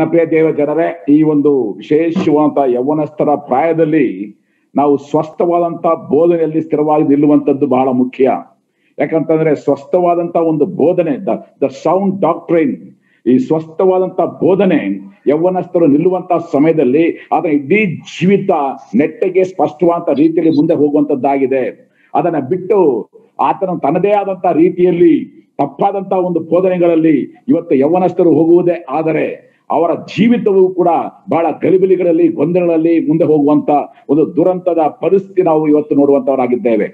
ಪ್ರಿಯ ದೇವ ಜನರೇ ಈ ಒಂದು ವಿಶೇಷವಾದಂತ ಯೌವನಸ್ಥರ ಪ್ರಾಯದಲ್ಲಿ ನಾವು ಸ್ವಸ್ಥವಾದಂತ ಬೋಧನೆಯಲ್ಲಿ ಸ್ಥಿರವಾಗಿ ನಿಲ್ಲುವಂತದ್ದು ಬಹಳ ಮುಖ್ಯ ಯಾಕಂತಂದ್ರೆ ಸ್ವಸ್ಥವಾದಂತ ಒಂದು ಬೋಧನೆ ದ ದ ಸೌಂಡ್ ಡಾಕ್ಟ್ರೈನ್ ಈ ಸ್ವಸ್ಥವಾದಂತ ಬೋಧನೆ ಯೌವನಸ್ಥರು ನಿಲ್ಲುವಂತ ಸಮಯದಲ್ಲಿ ಅದನ್ನ ಇಡೀ ಜೀವಿತ ನೆಟ್ಟಗೆ ಸ್ಪಷ್ಟವಾದಂತ ರೀತಿಯಲ್ಲಿ ಮುಂದೆ ಹೋಗುವಂತದ್ದಾಗಿದೆ ಅದನ್ನ ಬಿಟ್ಟು ಆತನ ತನ್ನದೇ ಆದಂತ ರೀತಿಯಲ್ಲಿ ತಪ್ಪಾದಂತ ಒಂದು ಬೋಧನೆಗಳಲ್ಲಿ ಇವತ್ತು ಯೌವನಸ್ಥರು ಹೋಗುವುದೇ ಆದರೆ ಅವರ ಜೀವಿತವೂ ಕೂಡ ಬಹಳ ಗಲಿಬಿಲಿಗಳಲ್ಲಿ ಗೊಂದಲಗಳಲ್ಲಿ ಮುಂದೆ ಹೋಗುವಂತ ಒಂದು ದುರಂತದ ಪರಿಸ್ಥಿತಿ ನಾವು ಇವತ್ತು ನೋಡುವಂತವರಾಗಿದ್ದೇವೆ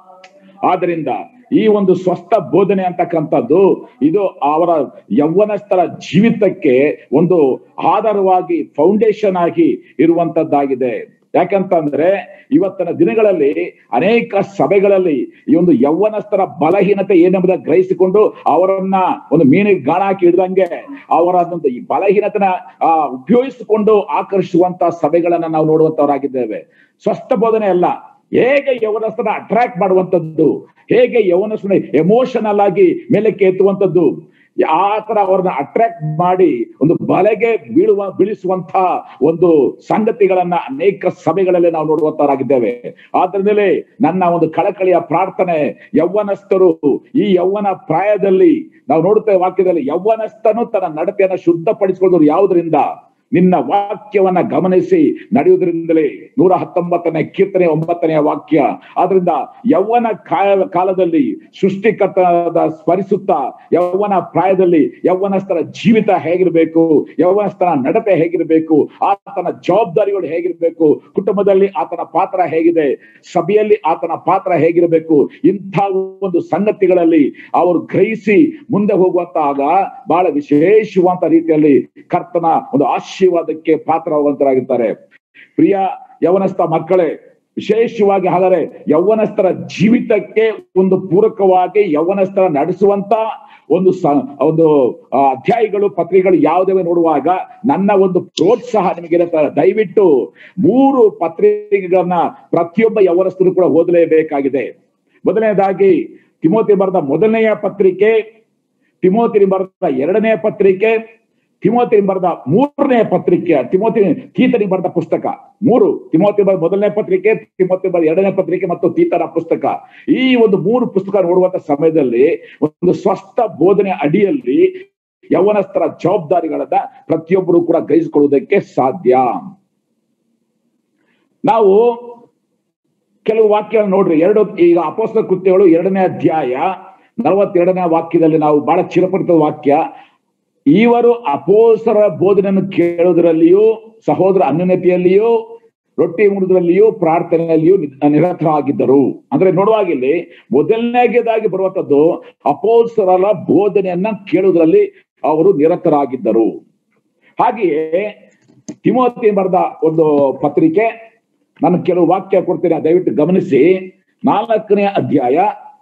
ಆದ್ರಿಂದ ಈ ಒಂದು ಸ್ವಸ್ಥ ಬೋಧನೆ ಅಂತಕ್ಕಂಥದ್ದು ಇದು ಅವರ ಯೌವನಸ್ಥರ ಜೀವಿತಕ್ಕೆ ಒಂದು ಆಧಾರವಾಗಿ ಫೌಂಡೇಶನ್ ಆಗಿ ಇರುವಂತದ್ದಾಗಿದೆ ಯಾಕಂತಂದ್ರೆ ಇವತ್ತಿನ ದಿನಗಳಲ್ಲಿ ಅನೇಕ ಸಭೆಗಳಲ್ಲಿ ಈ ಒಂದು ಯೌವನಸ್ಥರ ಬಲಹೀನತೆ ಏನೆಂಬುದ ಗ್ರಹಿಸಿಕೊಂಡು ಅವರನ್ನ ಒಂದು ಮೀನಿಗೆ ಗಾಣ ಹಾಕಿ ಹಿಡ್ದಂಗೆ ಅವರ ಒಂದು ಈ ಬಲಹೀನತೆನ ಆ ಉಪಯೋಗಿಸಿಕೊಂಡು ಆಕರ್ಷಿಸುವಂತ ಸಭೆಗಳನ್ನ ನಾವು ನೋಡುವಂತವರಾಗಿದ್ದೇವೆ ಸ್ವಸ್ಥ ಬೋಧನೆ ಅಲ್ಲ ಹೇಗೆ ಯೌವನಸ್ಥನ ಅಟ್ರಾಕ್ಟ್ ಮಾಡುವಂತದ್ದು ಹೇಗೆ ಯೌವನಸ್ಥನ ಎಮೋಷನಲ್ ಆಗಿ ಮೇಲಕ್ಕೆ ಎತ್ತುವಂತದ್ದು ಆ ತರ ಅವ್ರನ್ನ ಅಟ್ರಾಕ್ಟ್ ಮಾಡಿ ಒಂದು ಬಲೆಗೆ ಬೀಳುವ ಬೀಳಿಸುವಂತ ಒಂದು ಸಂಗತಿಗಳನ್ನ ಅನೇಕ ಸಭೆಗಳಲ್ಲಿ ನಾವು ನೋಡುವಂತವರಾಗಿದ್ದೇವೆ ಆದ್ರಿಂದಲೇ ನನ್ನ ಒಂದು ಕಳಕಳಿಯ ಪ್ರಾರ್ಥನೆ ಯೌವನಸ್ಥರು ಈ ಯೌವನ ಪ್ರಾಯದಲ್ಲಿ ನಾವು ನೋಡುತ್ತೇವೆ ವಾಕ್ಯದಲ್ಲಿ ಯೌವನಸ್ಥನು ತನ್ನ ನಡತೆಯನ್ನ ಶುದ್ಧಪಡಿಸಿಕೊಳ್ಳೋದು ಯಾವುದರಿಂದ ನಿನ್ನ ವಾಕ್ಯವನ್ನ ಗಮನಿಸಿ ನಡೆಯುವುದರಿಂದಲೇ ನೂರ ಹತ್ತೊಂಬತ್ತನೇ ಕೀರ್ತನೆ ಒಂಬತ್ತನೆಯ ವಾಕ್ಯ ಆದ್ರಿಂದ ಯೌವನ ಕಾಲ ಕಾಲದಲ್ಲಿ ಸೃಷ್ಟಿಕರ್ತದ ಸ್ಮರಿಸುತ್ತಾ ಯೌವನ ಪ್ರಾಯದಲ್ಲಿ ಯೌವನಸ್ಥರ ಜೀವಿತ ಹೇಗಿರ್ಬೇಕು ಯೌವನಸ್ಥರ ನಡತೆ ಹೇಗಿರ್ಬೇಕು ಆತನ ಜವಾಬ್ದಾರಿಗಳು ಹೇಗಿರ್ಬೇಕು ಕುಟುಂಬದಲ್ಲಿ ಆತನ ಪಾತ್ರ ಹೇಗಿದೆ ಸಭೆಯಲ್ಲಿ ಆತನ ಪಾತ್ರ ಹೇಗಿರಬೇಕು ಇಂಥ ಒಂದು ಸಂಗತಿಗಳಲ್ಲಿ ಅವರು ಗ್ರಹಿಸಿ ಮುಂದೆ ಹೋಗುವಂತಾಗ ಬಹಳ ವಿಶೇಷವಾದ ರೀತಿಯಲ್ಲಿ ಕರ್ತನ ಒಂದು ಆಶೀರ್ವಾದಕ್ಕೆ ಪಾತ್ರವಾಗುವಂತರಾಗಿರ್ತಾರೆ ಪ್ರಿಯ ಯವನಸ್ಥ ಮಕ್ಕಳೇ ವಿಶೇಷವಾಗಿ ಹಾಗಾದ್ರೆ ಯೌವನಸ್ಥರ ಜೀವಿತಕ್ಕೆ ಒಂದು ಪೂರಕವಾಗಿ ಯೌವನಸ್ಥರ ನಡೆಸುವಂತ ಒಂದು ಸ ಒಂದು ಆ, ಅಧ್ಯಾಯಗಳು ಪತ್ರಿಕೆಗಳು ಯಾವುದೇ ನೋಡುವಾಗ ನನ್ನ ಒಂದು ಪ್ರೋತ್ಸಾಹ ನಿಮಗೆ ಇರುತ್ತೆ ದಯವಿಟ್ಟು ಮೂರು ಪತ್ರಿಕೆಗಳನ್ನ ಪ್ರತಿಯೊಬ್ಬ ಯೌವನಸ್ಥರು ಕೂಡ ಓದಲೇಬೇಕಾಗಿದೆ ಮೊದಲನೇದಾಗಿ ತಿಮೋತಿ ಬರೆದ ಮೊದಲನೆಯ ಪತ್ರಿಕೆ ತಿಮೋತಿ ಬರೆದ ಎರಡನೇ ಪತ್ರಿಕೆ ತಿಮೋತಿ ಬರೆದ ಮೂರನೇ ಪತ್ರಿಕೆ ತಿಮೋತಿ ತೀತನಿ ಬರೆದ ಪುಸ್ತಕ ಮೂರು ತಿಮೋತಿ ಬರೆದ ಮೊದಲನೇ ಪತ್ರಿಕೆ ತಿಮೋತಿ ಬರೆದ ಎರಡನೇ ಪತ್ರಿಕೆ ಮತ್ತು ತೀತನ ಪುಸ್ತಕ ಈ ಒಂದು ಮೂರು ಪುಸ್ತಕ ನೋಡುವಂತ ಸಮಯದಲ್ಲಿ ಒಂದು ಸ್ವಸ್ಥ ಬೋಧನೆ ಅಡಿಯಲ್ಲಿ ಯೌವನಸ್ಥರ ಜವಾಬ್ದಾರಿಗಳನ್ನ ಪ್ರತಿಯೊಬ್ಬರು ಕೂಡ ಗ್ರಹಿಸಿಕೊಳ್ಳುವುದಕ್ಕೆ ಸಾಧ್ಯ ನಾವು ಕೆಲವು ವಾಕ್ಯ ನೋಡ್ರಿ ಎರಡು ಈಗ ಅಪೋಸ್ತ ಕೃತ್ಯಗಳು ಎರಡನೇ ಅಧ್ಯಾಯ ನಲವತ್ತೆರಡನೇ ವಾಕ್ಯದಲ್ಲಿ ನಾವು ಬಹಳ ಚಿರಪರಿತ ವಾಕ್ಯ ಇವರು ಅಪೋಸರ ಬೋಧನೆಯನ್ನು ಕೇಳುವುದರಲ್ಲಿಯೂ ಸಹೋದರ ಅನ್ಯೋನ್ಯತೆಯಲ್ಲಿಯೂ ರೊಟ್ಟಿ ಮುಡುವುದರಲ್ಲಿಯೂ ಪ್ರಾರ್ಥನೆಯಲ್ಲಿಯೂ ನಿ- ನಿರತರಾಗಿದ್ದರು ಅಂದ್ರೆ ನೋಡುವಾಗ ಇಲ್ಲಿ ಮೊದಲನೇದಾಗಿ ಬರುವಂತದ್ದು ಅಪೋಸರರ ಬೋಧನೆಯನ್ನ ಕೇಳುವುದರಲ್ಲಿ ಅವರು ನಿರತರಾಗಿದ್ದರು ಹಾಗೆಯೇ ತಿಮೋತಿ ಬರೆದ ಒಂದು ಪತ್ರಿಕೆ ನಾನು ಕೆಲವು ವಾಕ್ಯ ಕೊಡ್ತೇನೆ ದಯವಿಟ್ಟು ಗಮನಿಸಿ ನಾಲ್ಕನೇ ಅಧ್ಯಾಯ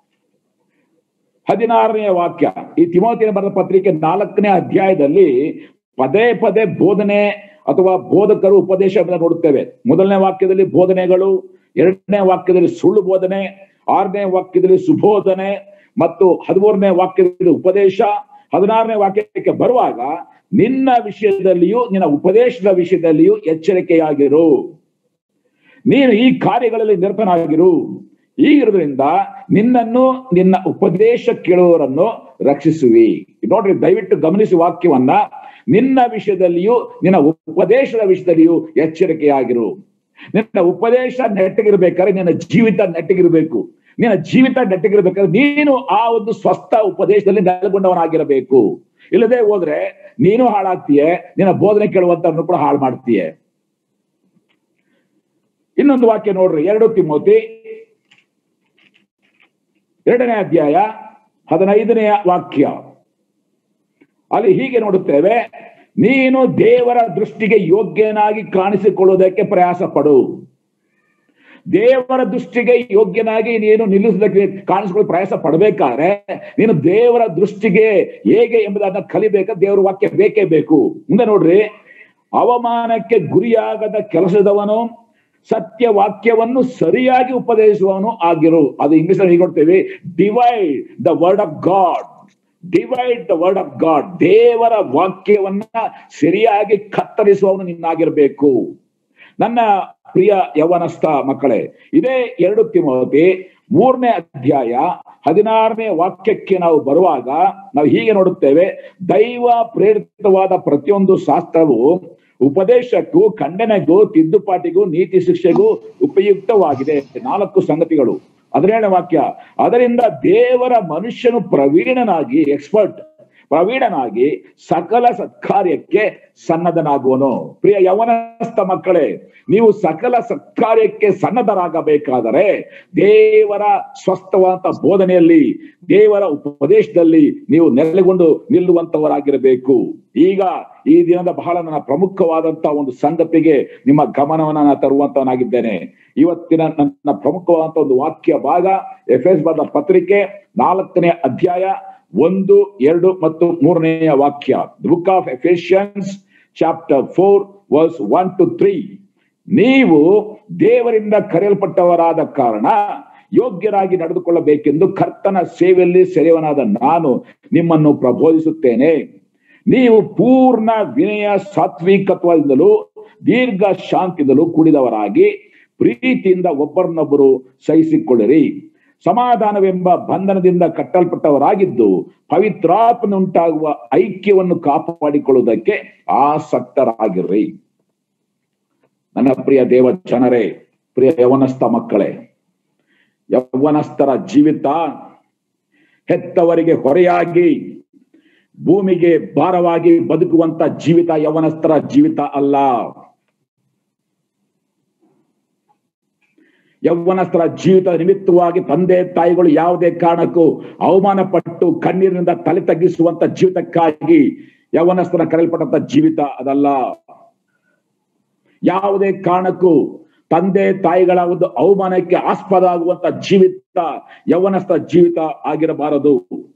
ಹದಿನಾರನೇ ವಾಕ್ಯ ಈ ತಿಮೋತಿನ ಬರೆದ ಪತ್ರಿಕೆ ನಾಲ್ಕನೇ ಅಧ್ಯಾಯದಲ್ಲಿ ಪದೇ ಪದೇ ಬೋಧನೆ ಅಥವಾ ಬೋಧಕರು ಉಪದೇಶ ಎಂಬುದನ್ನು ನೋಡುತ್ತೇವೆ ಮೊದಲನೇ ವಾಕ್ಯದಲ್ಲಿ ಬೋಧನೆಗಳು ಎರಡನೇ ವಾಕ್ಯದಲ್ಲಿ ಸುಳ್ಳು ಬೋಧನೆ ಆರನೇ ವಾಕ್ಯದಲ್ಲಿ ಸುಬೋಧನೆ ಮತ್ತು ಹದಿಮೂರನೇ ವಾಕ್ಯದಲ್ಲಿ ಉಪದೇಶ ಹದಿನಾರನೇ ವಾಕ್ಯಕ್ಕೆ ಬರುವಾಗ ನಿನ್ನ ವಿಷಯದಲ್ಲಿಯೂ ನಿನ್ನ ಉಪದೇಶದ ವಿಷಯದಲ್ಲಿಯೂ ಎಚ್ಚರಿಕೆಯಾಗಿರು ನೀನು ಈ ಕಾರ್ಯಗಳಲ್ಲಿ ನಿರತನಾಗಿರು ಹೀಗಿರೋದ್ರಿಂದ ನಿನ್ನನ್ನು ನಿನ್ನ ಉಪದೇಶ ಕೇಳುವವರನ್ನು ರಕ್ಷಿಸುವಿ ನೋಡ್ರಿ ದಯವಿಟ್ಟು ಗಮನಿಸಿ ವಾಕ್ಯವನ್ನ ನಿನ್ನ ವಿಷಯದಲ್ಲಿಯೂ ನಿನ್ನ ಉಪದೇಶದ ವಿಷಯದಲ್ಲಿಯೂ ಎಚ್ಚರಿಕೆಯಾಗಿರು ನಿನ್ನ ಉಪದೇಶ ನೆಟ್ಟಗಿರ್ಬೇಕಾದ್ರೆ ನಿನ್ನ ಜೀವಿತ ನೆಟ್ಟಗಿರ್ಬೇಕು ನಿನ್ನ ಜೀವಿತ ನೆಟ್ಟಗಿರ್ಬೇಕಾದ್ರೆ ನೀನು ಆ ಒಂದು ಸ್ವಸ್ಥ ಉಪದೇಶದಲ್ಲಿ ನೆಲೆಗೊಂಡವನಾಗಿರಬೇಕು ಇಲ್ಲದೆ ಹೋದ್ರೆ ನೀನು ಹಾಳಾಗ್ತೀಯ ನಿನ್ನ ಬೋಧನೆ ಕೇಳುವಂತವ್ರನ್ನು ಕೂಡ ಹಾಳು ಮಾಡ್ತೀಯ ಇನ್ನೊಂದು ವಾಕ್ಯ ನೋಡ್ರಿ ಎರಡು ತಿಮೋತಿ ಎರಡನೇ ಅಧ್ಯಾಯ ಹದಿನೈದನೆಯ ವಾಕ್ಯ ಅಲ್ಲಿ ಹೀಗೆ ನೋಡುತ್ತೇವೆ ನೀನು ದೇವರ ದೃಷ್ಟಿಗೆ ಯೋಗ್ಯನಾಗಿ ಕಾಣಿಸಿಕೊಳ್ಳುವುದಕ್ಕೆ ಪ್ರಯಾಸ ಪಡು ದೇವರ ದೃಷ್ಟಿಗೆ ಯೋಗ್ಯನಾಗಿ ನೀನು ನಿಲ್ಲಿಸೋದಕ್ಕೆ ಕಾಣಿಸಿಕೊಳ್ಳಲು ಪ್ರಯಾಸ ಪಡಬೇಕಾದ್ರೆ ನೀನು ದೇವರ ದೃಷ್ಟಿಗೆ ಹೇಗೆ ಎಂಬುದನ್ನ ಕಲಿಬೇಕ ದೇವರ ವಾಕ್ಯ ಬೇಕೇ ಬೇಕು ಮುಂದೆ ನೋಡ್ರಿ ಅವಮಾನಕ್ಕೆ ಗುರಿಯಾಗದ ಕೆಲಸದವನು ಸತ್ಯ ವಾಕ್ಯವನ್ನು ಸರಿಯಾಗಿ ಉಪದೇಶಿಸುವವನು ಆಗಿರು ಅದು ಇಂಗ್ಲಿಷ್ ಅಲ್ಲಿ ಹೀಗೆ ಕೊಡ್ತೇವೆ divide the word of God divide the word of God ದೇವರ ವಾಕ್ಯವನ್ನ ಸರಿಯಾಗಿ ಕತ್ತರಿಸುವವನು ನಿನ್ನಾಗಿರ್ಬೇಕು ನನ್ನ ಪ್ರಿಯ ಯವನಸ್ಥ ಮಕ್ಕಳೇ ಇದೇ ಎರಡು ತಿಮೋತಿ ಮೂರನೇ ಅಧ್ಯಾಯ ಹದಿನಾರನೇ ವಾಕ್ಯಕ್ಕೆ ನಾವು ಬರುವಾಗ ನಾವು ಹೀಗೆ ನೋಡುತ್ತೇವೆ ದೈವ ಪ್ರೇರಿತವಾದ ಪ್ರತಿಯೊಂದು ಶಾಸ್ತ್ರವು ಉಪದೇಶಕ್ಕೂ ಖಂಡನೆಗೂ ತಿದ್ದುಪಾಟಿಗೂ ನೀತಿ ಶಿಕ್ಷೆಗೂ ಉಪಯುಕ್ತವಾಗಿದೆ ನಾಲ್ಕು ಸಂಗತಿಗಳು ಹದಿನೇಳನೇ ವಾಕ್ಯ ಅದರಿಂದ ದೇವರ ಮನುಷ್ಯನು ಪ್ರವೀಣನಾಗಿ ಎಕ್ಸ್ಪರ್ಟ್ ಪ್ರವೀಣನಾಗಿ ಸಕಲ ಸತ್ಕಾರ್ಯಕ್ಕೆ ಸನ್ನದ್ಧನಾಗುವನು ಪ್ರಿಯ ಯವನಸ್ಥ ಮಕ್ಕಳೇ ನೀವು ಸಕಲ ಸತ್ಕಾರ್ಯಕ್ಕೆ ಸನ್ನದ್ಧರಾಗಬೇಕಾದರೆ ದೇವರ ಸ್ವಸ್ಥವಾದ ಬೋಧನೆಯಲ್ಲಿ ದೇವರ ಉಪದೇಶದಲ್ಲಿ ನೀವು ನೆಲೆಗೊಂಡು ನಿಲ್ಲುವಂತವರಾಗಿರಬೇಕು ಈಗ ಈ ದಿನದ ಬಹಳ ನನ್ನ ಪ್ರಮುಖವಾದಂತ ಒಂದು ಸಂಗತಿಗೆ ನಿಮ್ಮ ಗಮನವನ್ನ ನಾನು ತರುವಂತವನಾಗಿದ್ದೇನೆ ಇವತ್ತಿನ ನನ್ನ ಪ್ರಮುಖವಾದಂತ ಒಂದು ವಾಕ್ಯ ಭಾಗ ಎಫ್ ಎಸ್ ಬರೆದ ಪತ್ರಿಕೆ ನಾಲ್ಕನೇ ಅಧ್ಯಾಯ ಒಂದು ಎರಡು ಮತ್ತು ಮೂರನೆಯ ವಾಕ್ಯ book of Ephesians chapter four verse one two three ನೀವು ದೇವರಿಂದ ಕರೆಯಲ್ಪಟ್ಟವರಾದ ಕಾರಣ ಯೋಗ್ಯರಾಗಿ ನಡೆದುಕೊಳ್ಳಬೇಕೆಂದು ಕರ್ತನ ಸೇವೆಯಲ್ಲಿ ಸೆರೆಯವನಾದ ನಾನು ನಿಮ್ಮನ್ನು ಪ್ರಬೋಧಿಸುತ್ತೇನೆ ನೀವು ಪೂರ್ಣ ವಿನಯ ಸಾತ್ವಿಕತ್ವದಿಂದಲೂ ದೀರ್ಘ ಶಾಂತಿಯಿಂದಲೂ ಕೂಡಿದವರಾಗಿ ಪ್ರೀತಿಯಿಂದ ಒಬ್ಬರನ್ನೊಬ್ಬರು ಸಹಿಸಿಕೊಳ್ಳಿರಿ ಸಮಾಧಾನವೆಂಬ ಬಂಧನದಿಂದ ಕಟ್ಟಲ್ಪಟ್ಟವರಾಗಿದ್ದು ಪವಿತ್ರಾತ್ಮನುಂಟಾಗುವ ಐಕ್ಯವನ್ನು ಕಾಪಾಡಿಕೊಳ್ಳುವುದಕ್ಕೆ ಆಸಕ್ತರಾಗಿರ್ರಿ ನನ್ನ ಪ್ರಿಯ ದೇವ ಜನರೇ ಪ್ರಿಯ ಯವನಸ್ಥ ಮಕ್ಕಳೇ ಯೌವನಸ್ಥರ ಜೀವಿತ ಹೆತ್ತವರಿಗೆ ಹೊರೆಯಾಗಿ ಭೂಮಿಗೆ ಭಾರವಾಗಿ ಬದುಕುವಂತ ಜೀವಿತ ಯವನಸ್ಥರ ಜೀವಿತ ಅಲ್ಲ ಯೌವನಸ್ಥರ ಜೀವಿತ ನಿಮಿತ್ತವಾಗಿ ತಂದೆ ತಾಯಿಗಳು ಯಾವುದೇ ಕಾರಣಕ್ಕೂ ಅವಮಾನ ಪಟ್ಟು ಕಣ್ಣೀರಿನಿಂದ ತಲೆ ತಗ್ಗಿಸುವಂತ ಜೀವಿತಕ್ಕಾಗಿ ಯೌವನಸ್ಥರ ಕರೆಯಲ್ಪಟ್ಟಂತ ಜೀವಿತ ಅದಲ್ಲ ಯಾವುದೇ ಕಾರಣಕ್ಕೂ ತಂದೆ ತಾಯಿಗಳ ಒಂದು ಅವಮಾನಕ್ಕೆ ಆಸ್ಪದ ಆಗುವಂತ ಜೀವಿತ ಯೌವನಸ್ಥ ಜೀವಿತ ಆಗಿರಬಾರದು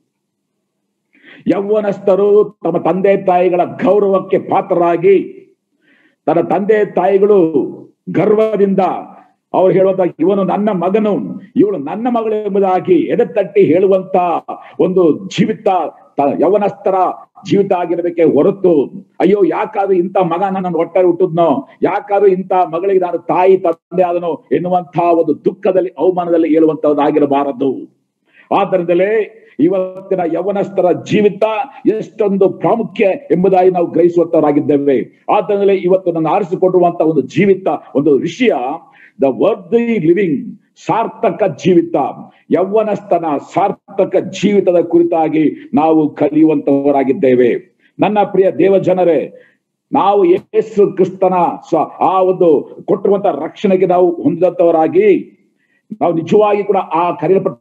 ಯೌವನಸ್ಥರು ತಮ್ಮ ತಂದೆ ತಾಯಿಗಳ ಗೌರವಕ್ಕೆ ಪಾತ್ರರಾಗಿ ತನ್ನ ತಂದೆ ತಾಯಿಗಳು ಗರ್ವದಿಂದ ಅವ್ರು ಹೇಳುವಂತ ಇವನು ನನ್ನ ಮಗನು ಇವಳು ನನ್ನ ಮಗಳು ಎಂಬುದಾಗಿ ಎಡೆತಟ್ಟಿ ಹೇಳುವಂತ ಒಂದು ಜೀವಿತ ಯವನಸ್ಥರ ಜೀವಿತ ಆಗಿರಬೇಕೆ ಹೊರತು ಅಯ್ಯೋ ಯಾಕಾದ್ರೂ ಇಂಥ ಮಗ ನನ್ನ ಹೊಟ್ಟೆ ಹುಟ್ಟಿದ್ನೋ ಯಾಕಾದ್ರೂ ಇಂಥ ಮಗಳಿಗೆ ನಾನು ತಾಯಿ ತಂದೆ ಆದನೋ ಎನ್ನುವಂತಹ ಒಂದು ದುಃಖದಲ್ಲಿ ಅವಮಾನದಲ್ಲಿ ಹೇಳುವಂತಹದ್ದಾಗಿರಬಾರದು ಆದ್ದರಿಂದಲೇ ಇವತ್ತಿನ ಯವನಸ್ಥರ ಜೀವಿತ ಎಷ್ಟೊಂದು ಪ್ರಾಮುಖ್ಯ ಎಂಬುದಾಗಿ ನಾವು ಗ್ರಹಿಸುವಂತವರಾಗಿದ್ದೇವೆ ಆದ್ದರಿಂದಲೇ ಇವತ್ತು ನನ್ನ ಆರಿಸಿಕೊಡುವಂತ ಒಂದು ಜೀವಿತ ಒಂದು ವಿಷಯ ದ ವರ್ದಿ ಲಿವಿಂಗ್ ಸಾರ್ಥಕ ಜೀವಿತ ಯೌವನಸ್ಥನ ಸಾರ್ಥಕ ಜೀವಿತದ ಕುರಿತಾಗಿ ನಾವು ಕಲಿಯುವಂತವರಾಗಿದ್ದೇವೆ ನನ್ನ ಪ್ರಿಯ ದೇವ ಜನರೇ ನಾವು ಯೇಸು ಕ್ರಿಸ್ತನ ಸ್ವ ಆ ಒಂದು ಕೊಟ್ಟಿರುವಂತ ರಕ್ಷಣೆಗೆ ನಾವು ಹೊಂದಿದಂತವರಾಗಿ ನಾವು ನಿಜವಾಗಿ ಕೂಡ ಆ ಕರೆಯಲ್ಪಟ್ಟ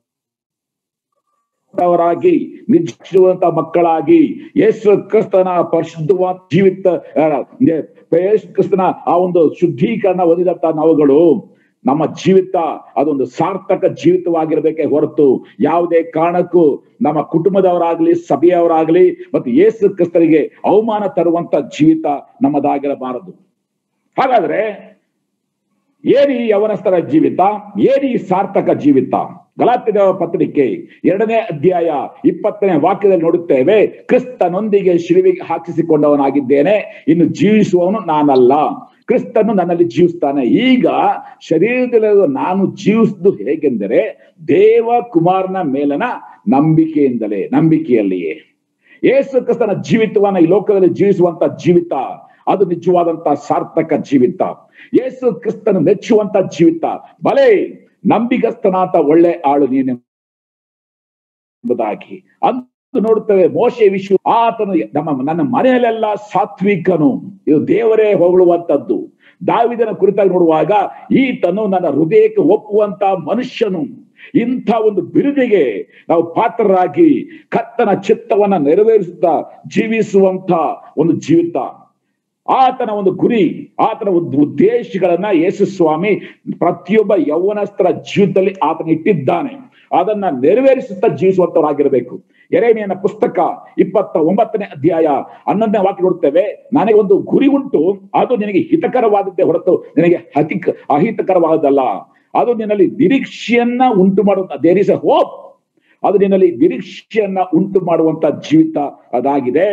ಅವರಾಗಿ ನಿಜವಂತ ಮಕ್ಕಳಾಗಿ ಯೇಸು ಕ್ರಿಸ್ತನ ಪರಿಶುದ್ಧವಾದ ಜೀವಿತ ಯೇಸು ಕ್ರಿಸ್ತನ ಆ ಒಂದು ಶುದ್ಧೀಕರಣ ಹೊಂದಿದಂತ ನಾವುಗಳು ನಮ್ಮ ಜೀವಿತ ಅದೊಂದು ಸಾರ್ಥಕ ಜೀವಿತವಾಗಿರ್ಬೇಕೆ ಹೊರತು ಯಾವುದೇ ಕಾರಣಕ್ಕೂ ನಮ್ಮ ಕುಟುಂಬದವರಾಗ್ಲಿ ಸಭೆಯವರಾಗ್ಲಿ ಮತ್ತು ಯೇಸು ಕ್ರಿಸ್ತರಿಗೆ ಅವಮಾನ ತರುವಂತ ಜೀವಿತ ನಮ್ಮದಾಗಿರಬಾರದು ಹಾಗಾದ್ರೆ ಏನಿ ಯವನಸ್ಥರ ಜೀವಿತ ಏನಿ ಸಾರ್ಥಕ ಜೀವಿತ ಗಲಾತ್ಯದ ಪತ್ರಿಕೆ ಎರಡನೇ ಅಧ್ಯಾಯ ಇಪ್ಪತ್ತನೇ ವಾಕ್ಯದಲ್ಲಿ ನೋಡುತ್ತೇವೆ ಕ್ರಿಸ್ತನೊಂದಿಗೆ ಶಿಲುವಿಗೆ ಹಾಕಿಸಿಕೊಂಡವನಾಗಿದ್ದೇನೆ ಇನ್ನು ಜೀವಿಸುವವನು ನಾನಲ್ಲ ಕ್ರಿಸ್ತನು ನನ್ನಲ್ಲಿ ಜೀವಿಸ್ತಾನೆ ಈಗ ಶರೀರದಲ್ಲಿ ನಾನು ಜೀವಿಸುವುದು ಹೇಗೆಂದರೆ ದೇವ ಕುಮಾರನ ಮೇಲನ ನಂಬಿಕೆಯಿಂದಲೇ ನಂಬಿಕೆಯಲ್ಲಿಯೇ ಯೇಸು ಕ್ರಿಸ್ತನ ಜೀವಿತವನ್ನ ಈ ಲೋಕದಲ್ಲಿ ಜೀವಿಸುವಂತ ಜೀವಿತ ಅದು ನಿಜವಾದಂತ ಸಾರ್ಥಕ ಜೀವಿತ ಯೇಸು ಕ್ರಿಸ್ತನ ಮೆಚ್ಚುವಂತ ಜೀವಿತ ಬಲೆ ನಂಬಿಗಸ್ತನಾತ ಒಳ್ಳೆ ಆಳು ನೀನೆ ಎಂಬುದಾಗಿ ಅಂತ ನೋಡುತ್ತೇವೆ ಮೋಶೆ ವಿಶ್ವ ಆತನು ನಮ್ಮ ನನ್ನ ಮನೆಯಲ್ಲೆಲ್ಲ ಸಾತ್ವಿಕನು ಇದು ದೇವರೇ ಹೊಗಳುವಂತದ್ದು ದಾವಿದನ ಕುರಿತಾಗಿ ನೋಡುವಾಗ ಈತನು ನನ್ನ ಹೃದಯಕ್ಕೆ ಒಪ್ಪುವಂತ ಮನುಷ್ಯನು ಇಂಥ ಒಂದು ಬಿರುದಿಗೆ ನಾವು ಪಾತ್ರರಾಗಿ ಕತ್ತನ ಚಿತ್ತವನ್ನ ನೆರವೇರಿಸುತ್ತಾ ಜೀವಿಸುವಂತ ಒಂದು ಜೀವಿತ ಆತನ ಒಂದು ಗುರಿ ಆತನ ಒಂದು ಉದ್ದೇಶಗಳನ್ನ ಯೇಸು ಸ್ವಾಮಿ ಪ್ರತಿಯೊಬ್ಬ ಯೌವನಸ್ಥರ ಜೀವಿತದಲ್ಲಿ ಆತನ ಇಟ್ಟಿದ್ದಾನೆ ಅದನ್ನ ನೆರವೇರಿಸುತ್ತಾ ಜೀವಿಸುವಂತವರಾಗಿರಬೇಕು ಎರೆಮಿಯನ ಪುಸ್ತಕ ಇಪ್ಪತ್ತ ಒಂಬತ್ತನೇ ಅಧ್ಯಾಯ ಹನ್ನೊಂದನೇ ವಾಕ್ಯ ನೋಡ್ತೇವೆ ನನಗೆ ಒಂದು ಗುರಿ ಉಂಟು ಅದು ನಿನಗೆ ಹಿತಕರವಾದದ್ದೇ ಹೊರತು ನಿನಗೆ ಅಹಿಕ ಅಹಿತಕರವಾದಲ್ಲ ಅದು ನಿನ್ನಲ್ಲಿ ನಿರೀಕ್ಷೆಯನ್ನ ಉಂಟು ಮಾಡುವಂತ ದೇರ್ ಇಸ್ ಅ ಹೋಪ್ ಅದು ನಿನ್ನಲ್ಲಿ ನಿರೀಕ್ಷೆಯನ್ನ ಉಂಟು ಮಾಡುವಂತ ಜೀವಿತ ಅದಾಗಿದೆ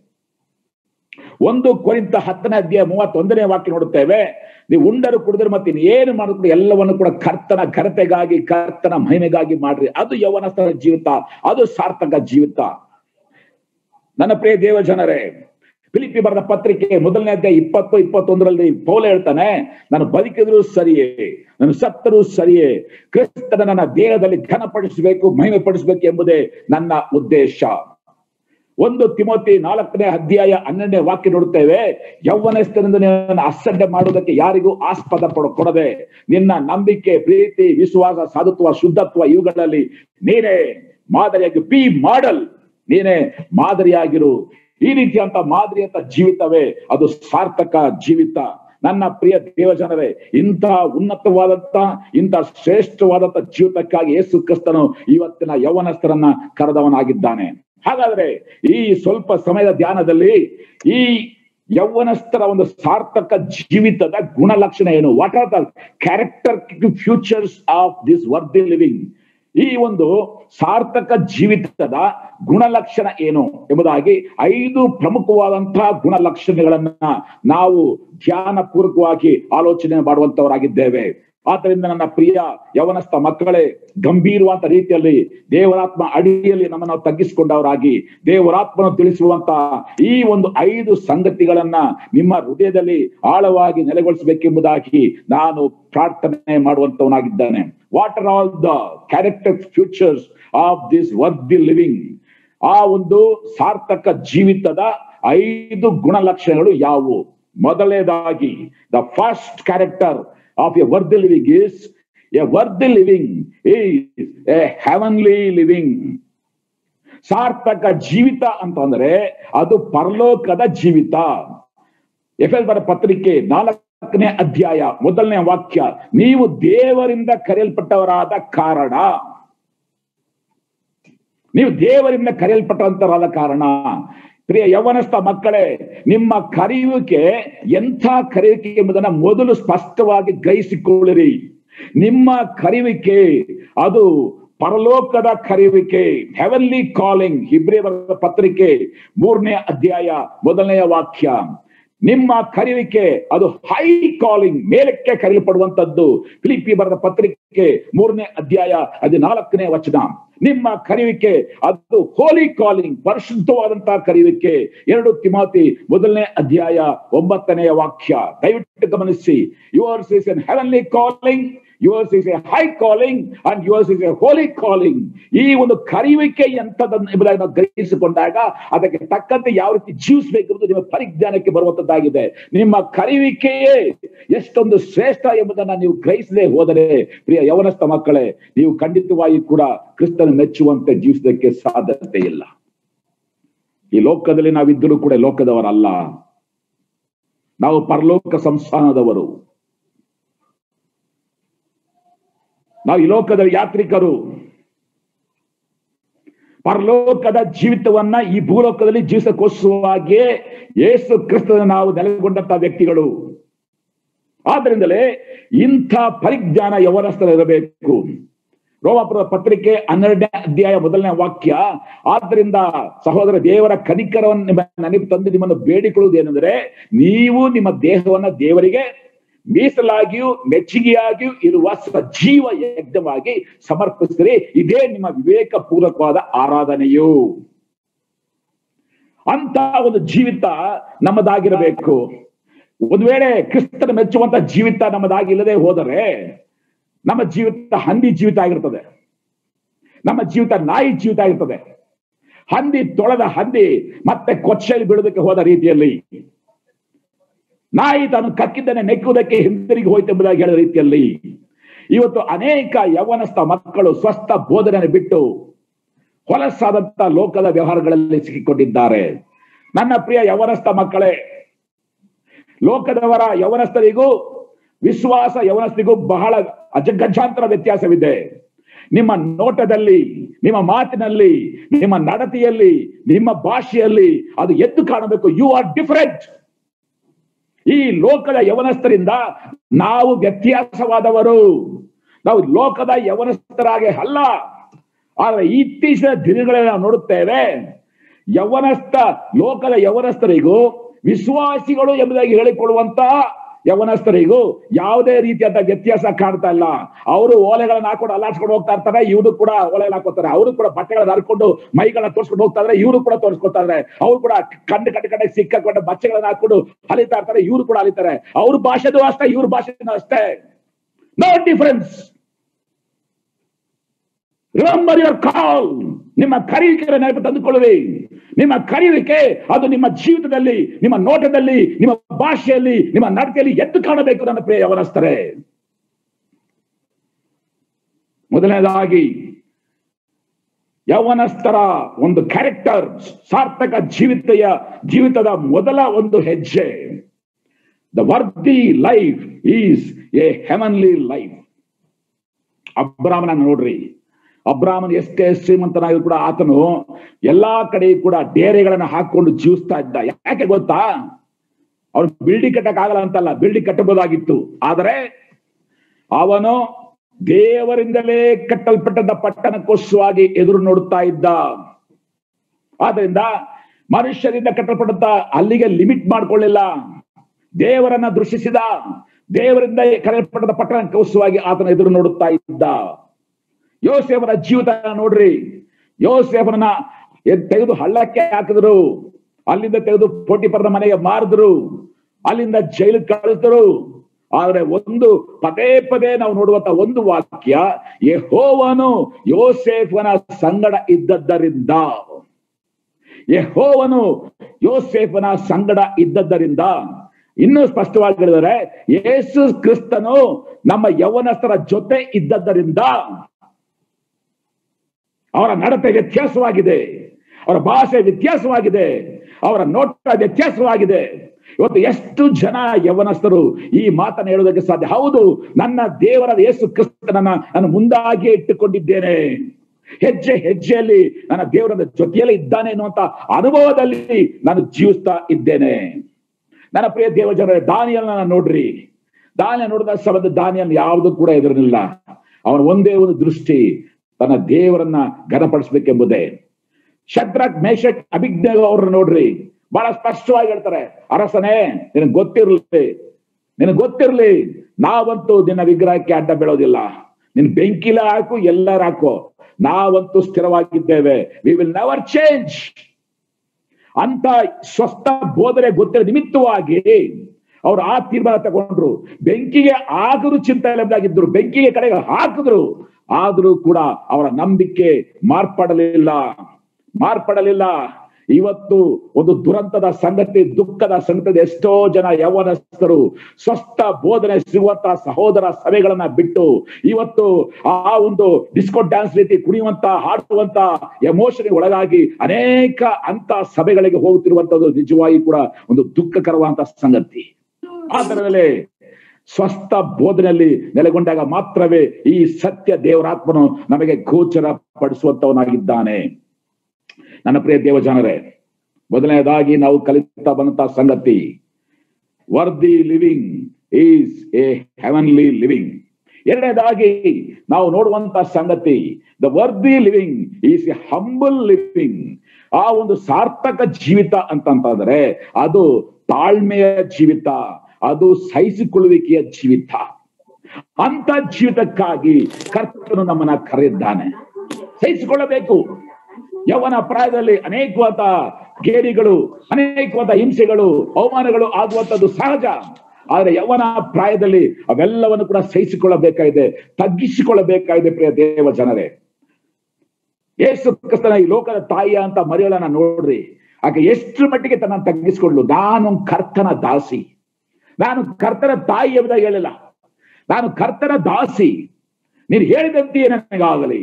ಒಂದು ಕೊರಿಂತ ಹತ್ತನೇ ಅಧ್ಯಾಯ ಮೂವತ್ತೊಂದನೇ ವಾಕ್ಯ ನೋಡುತ್ತೇವೆ ನೀವು ಉಂಡರು ಕುಡಿದ್ರೆ ಮತ್ತೆ ಏನು ಮಾಡಿದ್ರು ಎಲ್ಲವನ್ನು ಕೂಡ ಕರ್ತನ ಘನತೆಗಾಗಿ ಕರ್ತನ ಮಹಿಮೆಗಾಗಿ ಮಾಡ್ರಿ ಅದು ಯೌವನಸ್ಥರ ಜೀವಿತ ಅದು ಸಾರ್ಥಕ ಜೀವಿತ ನನ್ನ ಪ್ರಿಯ ದೇವ ಜನರೇ ಫಿಲಿಪಿ ಬರೆದ ಪತ್ರಿಕೆ ಮೊದಲನೇ ಅಧ್ಯಾಯ ಇಪ್ಪತ್ತು ಇಪ್ಪತ್ತೊಂದರಲ್ಲಿ ಪೌಲ ಹೇಳ್ತಾನೆ ನಾನು ಬದುಕಿದ್ರು ಸರಿಯೇ ನಾನು ಸತ್ತರೂ ಸರಿಯೇ ಕ್ರಿಸ್ತನ ನನ್ನ ದೇಹದಲ್ಲಿ ಘನಪಡಿಸಬೇಕು ಮಹಿಮೆ ಪಡಿಸಬೇಕು ಎಂಬುದೇ ನನ್ನ ಉದ್ದೇಶ ಒಂದು ತಿಮೋತಿ ನಾಲ್ಕನೇ ಅಧ್ಯಾಯ ಹನ್ನೆರಡನೇ ವಾಕ್ಯ ನೋಡುತ್ತೇವೆ ಯೌವನಸ್ಥರಿಂದ ನಿನ್ನನ್ನು ಅಸಡ್ಡೆ ಮಾಡುವುದಕ್ಕೆ ಯಾರಿಗೂ ಆಸ್ಪದ ಪಡ ಕೊಡದೆ ನಿನ್ನ ನಂಬಿಕೆ ಪ್ರೀತಿ ವಿಶ್ವಾಸ ಸಾಧುತ್ವ ಶುದ್ಧತ್ವ ಇವುಗಳಲ್ಲಿ ನೀನೇ ಮಾದರಿಯಾಗಿ ಪಿ ಮಾಡಲ್ ನೀನೇ ಮಾದರಿಯಾಗಿರು ಈ ರೀತಿಯಂತ ಮಾದರಿಯಂತ ಜೀವಿತವೇ ಅದು ಸಾರ್ಥಕ ಜೀವಿತ ನನ್ನ ಪ್ರಿಯ ದೇವಜನರೇ ಇಂತಹ ಉನ್ನತವಾದಂತ ಇಂತಹ ಶ್ರೇಷ್ಠವಾದಂತ ಜೀವಿತಕ್ಕಾಗಿ ಯೇಸು ಕ್ರಿಸ್ತನು ಇವತ್ತಿನ ಯೌವನಸ್ಥರನ್ನ ಕರೆದವನಾಗಿದ್ದಾನೆ ಹಾಗಾದ್ರೆ ಈ ಸ್ವಲ್ಪ ಸಮಯದ ಧ್ಯಾನದಲ್ಲಿ ಈ ಯೌವನಸ್ಥರ ಒಂದು ಸಾರ್ಥಕ ಜೀವಿತದ ಗುಣಲಕ್ಷಣ ಏನು what are the character futures of this worthy living ಈ ಒಂದು ಸಾರ್ಥಕ ಜೀವಿತದ ಗುಣಲಕ್ಷಣ ಏನು ಎಂಬುದಾಗಿ ಐದು ಪ್ರಮುಖವಾದಂತಹ ಗುಣಲಕ್ಷಣಗಳನ್ನ ನಾವು ಧ್ಯಾನ ಪೂರ್ವಕವಾಗಿ ಆಲೋಚನೆ ಮಾಡುವಂತವರಾಗಿದ್ದೇವೆ ಆದ್ದರಿಂದ ನನ್ನ ಪ್ರಿಯ ಯವನಸ್ಥ ಮಕ್ಕಳೇ ಗಂಭೀರವಾದ ರೀತಿಯಲ್ಲಿ ದೇವರಾತ್ಮ ಅಡಿಯಲ್ಲಿ ನಮ್ಮನ್ನು ತಗ್ಗಿಸಿಕೊಂಡವರಾಗಿ ದೇವರಾತ್ಮನ ತಿಳಿಸುವಂತ ಈ ಒಂದು ಐದು ಸಂಗತಿಗಳನ್ನ ನಿಮ್ಮ ಹೃದಯದಲ್ಲಿ ಆಳವಾಗಿ ನೆಲೆಗೊಳಿಸಬೇಕೆಂಬುದಾಗಿ ನಾನು ಪ್ರಾರ್ಥನೆ ಮಾಡುವಂತವನಾಗಿದ್ದಾನೆ what are all the character futures of this worthy living ಆ ಒಂದು ಸಾರ್ಥಕ ಜೀವಿತದ ಐದು ಗುಣಲಕ್ಷಣಗಳು ಯಾವುವು ಮೊದಲನೇದಾಗಿ the first character of a worthy living is a worthy living is a heavenly living ಸಾರ್ಥಕ ಜೀವಿತ ಅಂತಂದ್ರೆ ಅದು ಪರಲೋಕದ ಜೀವಿತ ಎಫ್ ಎಲ್ ಬರ ಪತ್ರಿಕೆ ನಾಲ್ಕನೇ ಅಧ್ಯಾಯ ಮೊದಲನೇ ವಾಕ್ಯ ನೀವು ದೇವರಿಂದ ಕರೆಯಲ್ಪಟ್ಟವರಾದ ಕಾರಣ ನೀವು ದೇವರಿಂದ ಕರೆಯಲ್ಪಟ್ಟಂತರಾದ ಕಾರಣ ಪ್ರಿಯ ಯವನಸ್ಥ ಮಕ್ಕಳೇ ನಿಮ್ಮ ಕರೆಯುವಿಕೆ ಎಂಥ ಕರೆಯುವಿಕೆ ಎಂಬುದನ್ನ ಮೊದಲು ಸ್ಪಷ್ಟವಾಗಿ ಗ್ರಹಿಸಿಕೊಳ್ಳಿರಿ ನಿಮ್ಮ ಕರೆಯುವಿಕೆ ಅದು ಪರಲೋಕದ ಕರೆಯುವಿಕೆ ಹೆವನ್ಲಿ ಕಾಲಿಂಗ್ ಹಿಬ್ರಿ ಪತ್ರಿಕೆ ಮೂರನೇ ಅಧ್ಯಾಯ ಮೊದಲನೆಯ ವಾಕ್ಯ ನಿಮ್ಮ ಕರೆಯುವಿಕೆ ಅದು ಹೈ ಕಾಲಿಂಗ್ ಮೇಲಕ್ಕೆ ಕರೆಯಲ್ಪಡುವಂತದ್ದು ಫಿಲಿಪಿ ಬರೆದ ಪತ್ರಿಕೆ ಮೂರನೇ ಅಧ್ಯಾಯ ಹದಿನಾಲ್ಕನೇ ವಚನ ನಿಮ್ಮ ಕರೆಯುವಿಕೆ ಅದು ಹೋಲಿ ಕಾಲಿಂಗ್ ಪರಿಶುದ್ಧವಾದಂತಹ ಕರೆಯುವಿಕೆ ಎರಡು ತಿಮಾತಿ ಮೊದಲನೇ ಅಧ್ಯಾಯ ಒಂಬತ್ತನೆಯ ವಾಕ್ಯ ದಯವಿಟ್ಟು ಗಮನಿಸಿ yours is an heavenly calling yours is a high calling and yours is a holy calling ಈ ಒಂದು ಕರೆಯುವಿಕೆ ಎಂತದನ್ನು ಎಂಬುದಾಗಿ ನಾವು ಗ್ರಹಿಸಿಕೊಂಡಾಗ ಅದಕ್ಕೆ ತಕ್ಕಂತೆ ಯಾವ ರೀತಿ ಜೀವಿಸಬೇಕೆಂಬುದು ನಿಮ್ಮ ಪರಿಜ್ಞಾನಕ್ಕೆ ಬರುವಂತದ್ದಾಗಿದೆ ನಿಮ್ಮ ಕರೆಯುವಿಕೆಯೇ ಎಷ್ಟೊಂದು ಶ್ರೇಷ್ಠ ಎಂಬುದನ್ನ ನೀವು ಗ್ರಹಿಸದೆ ಹೋದರೆ ಪ್ರಿಯ ಯವನಸ್ಥ ಮಕ್ಕಳೇ ನೀವು ಖಂಡಿತವಾಗಿ ಕೂಡ ಕ್ರಿಸ್ತನ ಮೆಚ್ಚುವಂತೆ ಜೀವಿಸೋದಕ್ಕೆ ಸಾಧ್ಯತೆ ಇಲ್ಲ ಈ ಲೋಕದಲ್ಲಿ ನಾವಿದ್ದರೂ ಕೂಡ ಲೋಕದವರಲ್ಲ ನಾವು ಪರಲೋಕ ಸಂಸ್ಥಾನದವರು ನಾವು ಈ ಲೋಕದ ಯಾತ್ರಿಕರು ಪರಲೋಕದ ಜೀವಿತವನ್ನ ಈ ಭೂಲೋಕದಲ್ಲಿ ಜೀವಿಸಕ್ಕೋಸ್ಕರವಾಗಿಯೇ ಯೇಸು ಕ್ರಿಸ್ತನ ನಾವು ನೆಲೆಗೊಂಡಂತ ವ್ಯಕ್ತಿಗಳು ಆದ್ರಿಂದಲೇ ಇಂಥ ಪರಿಜ್ಞಾನ ಯವನಸ್ಥರ ಇರಬೇಕು ರೋಮಾಪುರದ ಪತ್ರಿಕೆ ಹನ್ನೆರಡನೇ ಅಧ್ಯಾಯ ಮೊದಲನೇ ವಾಕ್ಯ ಆದ್ದರಿಂದ ಸಹೋದರ ದೇವರ ಕನಿಕರವನ್ನು ನಿಮ್ಮ ನನಗೆ ತಂದು ನಿಮ್ಮನ್ನು ಬೇಡಿಕೊಳ್ಳುವುದೇನೆಂದರೆ ನೀವು ನಿಮ್ಮ ದೇಹವನ್ನ ದೇವರಿಗೆ ಮೀಸಲಾಗಿಯೂ ಮೆಚ್ಚುಗೆಯಾಗಿಯೂ ಇರುವ ಸಜೀವ ಯಜ್ಞವಾಗಿ ಸಮರ್ಪಿಸಿದರೆ ಇದೇ ನಿಮ್ಮ ವಿವೇಕ ಪೂರ್ವಕವಾದ ಆರಾಧನೆಯು ಅಂತ ಒಂದು ಜೀವಿತ ನಮ್ಮದಾಗಿರಬೇಕು ಒಂದು ವೇಳೆ ಕ್ರಿಸ್ತನ ಮೆಚ್ಚುವಂತ ಜೀವಿತ ನಮ್ಮದಾಗಿ ಇಲ್ಲದೆ ಹೋದರೆ ನಮ್ಮ ಜೀವಿತ ಹಂದಿ ಜೀವಿತ ಆಗಿರ್ತದೆ ನಮ್ಮ ಜೀವಿತ ನಾಯಿ ಜೀವಿತ ಆಗಿರ್ತದೆ ಹಂದಿ ತೊಳೆದ ಹಂದಿ ಮತ್ತೆ ಕೊಚ್ಚೆಯಲ್ಲಿ ಬಿಡೋದಕ್ಕೆ ಹೋದ ರೀತಿಯಲ್ಲಿ ನಾಯಿ ತಾನು ಕಕ್ಕಿದ್ದನೆ ನೆಕ್ಕುವುದಕ್ಕೆ ಹಿಂದಿರುಗಿ ಹೋಯ್ತು ಎಂಬುದಾಗಿ ಹೇಳಿದ ರೀತಿಯಲ್ಲಿ ಇವತ್ತು ಅನೇಕ ಯವನಸ್ಥ ಮಕ್ಕಳು ಸ್ವಸ್ಥ ಬೋಧನೆ ಬಿಟ್ಟು ಹೊಲಸಾದಂತ ಲೋಕದ ವ್ಯವಹಾರಗಳಲ್ಲಿ ಸಿಕ್ಕಿಕೊಂಡಿದ್ದಾರೆ ನನ್ನ ಪ್ರಿಯ ಯವನಸ್ಥ ಮಕ್ಕಳೇ ಲೋಕದವರ ಯವನಸ್ಥರಿಗೂ ವಿಶ್ವಾಸ ಯವನಸ್ಥರಿಗೂ ಬಹಳ ಅಜಗಜಾಂತರ ವ್ಯತ್ಯಾಸವಿದೆ ನಿಮ್ಮ ನೋಟದಲ್ಲಿ ನಿಮ್ಮ ಮಾತಿನಲ್ಲಿ ನಿಮ್ಮ ನಡತೆಯಲ್ಲಿ ನಿಮ್ಮ ಭಾಷೆಯಲ್ಲಿ ಅದು ಎದ್ದು ಕಾಣಬೇಕು ಯು ಆರ್ ಡಿಫರೆಂಟ್ ಈ ಲೋಕದ ಯವನಸ್ಥರಿಂದ ನಾವು ವ್ಯತ್ಯಾಸವಾದವರು ನಾವು ಲೋಕದ ಯವನಸ್ಥರಾಗೆ ಅಲ್ಲ ಆದ್ರೆ ಇತ್ತೀಚಿನ ದಿನಗಳಲ್ಲಿ ನಾವು ನೋಡುತ್ತೇವೆ ಯವನಸ್ಥ ಲೋಕದ ಯವನಸ್ಥರಿಗೂ ವಿಶ್ವಾಸಿಗಳು ಎಂಬುದಾಗಿ ಹೇಳಿಕೊಳ್ಳುವಂತ ಯವನಸ್ಥರಿಗೂ ಯಾವುದೇ ರೀತಿಯಾದ ವ್ಯತ್ಯಾಸ ಕಾಣ್ತಾ ಇಲ್ಲ ಅವರು ಓಲೆಗಳನ್ನ ಹಾಕೊಂಡು ಅಲ್ಲಾಡ್ಸ್ಕೊಂಡು ಹೋಗ್ತಾ ಇರ್ತಾರೆ ಇವರು ಕೂಡ ಓಲೆಗಳು ಹಾಕೋತಾರೆ ಅವರು ಕೂಡ ಬಟ್ಟೆಗಳನ್ನ ಹರ್ಕೊಂಡು ಮೈಗಳನ್ನ ತೋರಿಸ್ಕೊಂಡು ಹೋಗ್ತಾ ಇದ್ರೆ ಇವರು ಕೂಡ ತೋರಿಸ್ಕೊತಾ ಇದ್ದಾರೆ ಅವ್ರು ಕೂಡ ಕಂಡು ಕಟ್ಟ ಕಡೆ ಸಿಕ್ಕಾಕೊಂಡ ಬಚ್ಚೆಗಳನ್ನ ಹಾಕೊಂಡು ಅಲಿತಾ ಇರ್ತಾರೆ ಇವರು ಕೂಡ ಅಲಿತಾರೆ ಅವ್ರ ಭಾಷೆದು ಅಷ್ಟೇ ಇವ್ರ ಭಾಷೆನೂ ಅಷ್ಟೇ no difference remember your call ನಿಮ್ಮ ಕರೆಯುವಿಕೆ ನೆನಪು ತಂದುಕೊಳ್ಳುವಿ ನಿಮ್ಮ ಕರೆಯುವಿಕೆ ಅದು ನಿಮ್ಮ ಜೀವಿತದಲ್ಲಿ ನಿಮ್ಮ ನೋಟದಲ್ಲಿ ನಿಮ್ಮ ಭಾಷೆಯಲ್ಲಿ ನಿಮ್ಮ ನಡತೆಯಲ್ಲಿ ಎದ್ದು ಕಾಣಬೇಕು ನನ್ನ ಪ್ರಿಯ ಯವನಸ್ಥರೇ ಮೊದಲನೇದಾಗಿ ಯೌವನಸ್ಥರ ಒಂದು ಕ್ಯಾರೆಕ್ಟರ್ ಸಾರ್ಥಕ ಜೀವಿತೆಯ ಜೀವಿತದ ಮೊದಲ ಒಂದು ಹೆಜ್ಜೆ the worthy life is a heavenly life ಅಬ್ರಾಮನ ನೋಡ್ರಿ ಅಬ್ರಾಮನ್ ಎಷ್ಟೇ ಶ್ರೀಮಂತನಾಗಿ ಕೂಡ ಆತನು ಎಲ್ಲಾ ಕಡೆ ಕೂಡ ಡೇರೆಗಳನ್ನ ಹಾಕೊಂಡು ಜೀವಿಸ್ತಾ ಇದ್ದ ಯಾಕೆ ಗೊತ್ತಾ ಅವ್ನು ಬಿಲ್ಡಿಂಗ್ ಕಟ್ಟಕ್ ಆಗಲ್ಲ ಅಂತಲ್ಲ ಬಿಲ್ಡಿಂಗ್ ಕಟ್ಟಬಹುದಾಗಿತ್ತು ಆದರೆ ಅವನು ದೇವರಿಂದಲೇ ಕಟ್ಟಲ್ಪಟ್ಟದ ಪಟ್ಟಣಕ್ಕೋಸ್ಕರವಾಗಿ ಎದುರು ನೋಡುತ್ತಾ ಇದ್ದ ಆದ್ರಿಂದ ಮನುಷ್ಯರಿಂದ ಕಟ್ಟಲ್ಪಟ್ಟಂತ ಅಲ್ಲಿಗೆ ಲಿಮಿಟ್ ಮಾಡ್ಕೊಳ್ಳಿಲ್ಲ ದೇವರನ್ನ ದೃಶ್ಯಿಸಿದ ದೇವರಿಂದ ಕರೆಯಲ್ಪಟ್ಟದ ಪಟ್ಟಣಕ್ಕೋಸ್ಕರವಾಗಿ ಆತನ ಎದುರು ನೋಡುತ್ತಾ ಇದ್ದ ಯೋಸೇಫನ ಜೀವಿತ ನೋಡ್ರಿ ಯೋಸೇಫನ ಎದ್- ತೆಗೆದು ಹಳ್ಳಕ್ಕೆ ಹಾಕಿದ್ರು ಅಲ್ಲಿಂದ ತೆಗೆದು ಪೋಟಿಪರದ ಮನೆಗೆ ಮಾರಿದ್ರು ಅಲ್ಲಿಂದ ಜೈಲಿಗೆ ಕಳಿಸಿದ್ರು ಆದ್ರೆ ಒಂದು ಪದೇ ಪದೇ ನಾವು ನೋಡುವಂತ ಒಂದು ವಾಕ್ಯ ಯೆಹೋವನು ಯೋಸೇಫನ ಸಂಗಡ ಇದ್ದದ್ದರಿಂದ ಯೆಹೋವನು ಯೋಸೇಫನ ಸಂಗಡ ಇದ್ದದ್ದರಿಂದ ಇನ್ನೂ ಸ್ಪಷ್ಟವಾಗಿ ಹೇಳಿದರೆ ಯೇಸು ಕ್ರಿಸ್ತನು ನಮ್ಮ ಯೌವನಸ್ಥರ ಜೊತೆ ಇದ್ದದ್ದರಿಂದ ಅವರ ನಡತೆ ವ್ಯತ್ಯಾಸವಾಗಿದೆ ಅವರ ಭಾಷೆ ವ್ಯತ್ಯಾಸವಾಗಿದೆ ಅವರ ನೋಟ ವ್ಯತ್ಯಾಸವಾಗಿದೆ ಇವತ್ತು ಎಷ್ಟು ಜನ ಯವನಸ್ಥರು ಈ ಮಾತನ್ನು ಹೇಳೋದಕ್ಕೆ ಸಾಧ್ಯ ಹೌದು ನನ್ನ ದೇವರ ಯೇಸು ಕ್ರಿಸ್ತನನ್ನ ನಾನು ಮುಂದಾಗಿಯೇ ಇಟ್ಟುಕೊಂಡಿದ್ದೇನೆ ಹೆಜ್ಜೆ ಹೆಜ್ಜೆಯಲ್ಲಿ ನನ್ನ ದೇವರ ಜೊತೆಯಲ್ಲಿ ಇದ್ದಾನೆ ಎನ್ನುವಂತ ಅನುಭವದಲ್ಲಿ ನಾನು ಜೀವಿಸ್ತಾ ಇದ್ದೇನೆ ನನ್ನ ಪ್ರಿಯ ದೇವ ಜನರೇ ದಾನಿಯಲ್ನ ನೋಡ್ರಿ ದಾನಿಯ ನೋಡಿದ ಸಂಬಂಧ ದಾನಿಯಲ್ ಯಾವುದು ಕೂಡ ಎದುರಿಲ್ಲ ಅವನ ಒಂದೇ ಒಂದು ದೃಷ್ಟಿ ತನ್ನ ದೇವರನ್ನ ಘನಪಡಿಸ್ಬೇಕೆಂಬುದೇ ಶದ್ರಕ್ ಮೇಷಕ್ ಅಭಿಜ್ಞ ಅವ್ರನ್ನ ನೋಡ್ರಿ ಬಹಳ ಸ್ಪಷ್ಟವಾಗಿ ಹೇಳ್ತಾರೆ ಅರಸನೇ ನಿನಗೆ ಗೊತ್ತಿರ್ಲಿ ನಿನಗೆ ಗೊತ್ತಿರ್ಲಿ ನಾವಂತೂ ನಿನ್ನ ವಿಗ್ರಹಕ್ಕೆ ಅಡ್ಡ ಬೀಳೋದಿಲ್ಲ ನಿನ್ ಬೆಂಕಿಲ ಹಾಕು ಎಲ್ಲರ ಹಾಕು ನಾವಂತೂ ಸ್ಥಿರವಾಗಿದ್ದೇವೆ ವಿ ವಿಲ್ ನೆವರ್ ಚೇಂಜ್ ಅಂತ ಸ್ವಸ್ಥ ಬೋಧನೆ ಗೊತ್ತಿರ ನಿಮಿತ್ತವಾಗಿ ಅವ್ರು ಆ ತೀರ್ಮಾನ ತಗೊಂಡ್ರು ಬೆಂಕಿಗೆ ಆದರೂ ಚಿಂತನೆಯಾಗಿದ್ರು ಬೆಂಕಿಗೆ ಕಡೆಗೆ ಹಾಕಿದ್ರು ಆದರೂ ಕೂಡ ಅವರ ನಂಬಿಕೆ ಮಾರ್ಪಡಲಿಲ್ಲ ಮಾರ್ಪಡಲಿಲ್ಲ ಇವತ್ತು ಒಂದು ದುರಂತದ ಸಂಗತಿ ದುಃಖದ ಸಂಗತಿ ಎಷ್ಟೋ ಜನ ಯೌವನಸ್ಥರು ಸ್ವಸ್ಥ ಬೋಧನೆ ಸಿಗುವಂತಹ ಸಹೋದರ ಸಭೆಗಳನ್ನ ಬಿಟ್ಟು ಇವತ್ತು ಆ ಒಂದು ಡಿಸ್ಕೋ ಡ್ಯಾನ್ಸ್ ರೀತಿ ಕುಣಿಯುವಂತ ಹಾಡುವಂತ ಎಮೋಷನ್ ಒಳಗಾಗಿ ಅನೇಕ ಅಂತ ಸಭೆಗಳಿಗೆ ಹೋಗುತ್ತಿರುವಂತದ್ದು ನಿಜವಾಗಿ ಕೂಡ ಒಂದು ದುಃಖಕರವಾದಂತ ಸಂಗತಿ ಆದರದಲ್ಲಿ ಸ್ವಸ್ಥ ಬೋಧನೆಯಲ್ಲಿ ನೆಲೆಗೊಂಡಾಗ ಮಾತ್ರವೇ ಈ ಸತ್ಯ ದೇವರಾತ್ಮನು ನಮಗೆ ಗೋಚರ ಪಡಿಸುವಂತವನಾಗಿದ್ದಾನೆ ನನ್ನ ಪ್ರಿಯ ದೇವಜನರೇ ಮೊದಲನೇದಾಗಿ ನಾವು ಕಲಿತಾ ಬಂದಂತಹ ಸಂಗತಿ worthy living is a heavenly living ಎರಡನೇದಾಗಿ ನಾವು ನೋಡುವಂತ ಸಂಗತಿ the worthy living is a humble living ಆ ಒಂದು ಸಾರ್ಥಕ ಜೀವಿತ ಅಂತಂತಂದ್ರೆ ಅದು ತಾಳ್ಮೆಯ ಜೀವಿತ ಅದು ಸಹಿಸಿಕೊಳ್ಳುವಿಕೆಯ ಜೀವಿತ ಅಂತ ಜೀವಿತಕ್ಕಾಗಿ ಕರ್ತನು ನಮ್ಮನ್ನ ಕರೆದಿದ್ದಾನೆ ಸಹಿಸಿಕೊಳ್ಳಬೇಕು ಯೌವನ ಪ್ರಾಯದಲ್ಲಿ ಅನೇಕವಾದ ಗೇಡಿಗಳು ಅನೇಕವಾದ ಹಿಂಸೆಗಳು ಅವಮಾನಗಳು ಆಗುವಂತದ್ದು ಸಹಜ ಆದ್ರೆ ಯೌವನ ಪ್ರಾಯದಲ್ಲಿ ಅವೆಲ್ಲವನ್ನು ಕೂಡ ಸಹಿಸಿಕೊಳ್ಳಬೇಕಾಗಿದೆ ತಗ್ಗಿಸಿಕೊಳ್ಳಬೇಕಾಗಿದೆ ಪ್ರಿಯ ದೇವ ಜನರೇ ಯೇಸು ಕ್ರಿಸ್ತನ ಈ ಲೋಕದ ತಾಯಿಯ ಅಂತ ಮರಿಯಳನ್ನ ನೋಡ್ರಿ ಆಕೆ ಎಷ್ಟು ಮಟ್ಟಿಗೆ ತನ್ನ ತಗ್ಗಿಸಿಕೊಳ್ಳು ನಾನು ಕರ್ತನ ದಾಸಿ ನಾನು ಕರ್ತನ ತಾಯಿ ಎಂಬುದಾಗಿ ಹೇಳಿಲ್ಲ ನಾನು ಕರ್ತನ ದಾಸಿ ನೀನು ಹೇಳಿದಂತೆಯೇ ನನಗಾಗಲಿ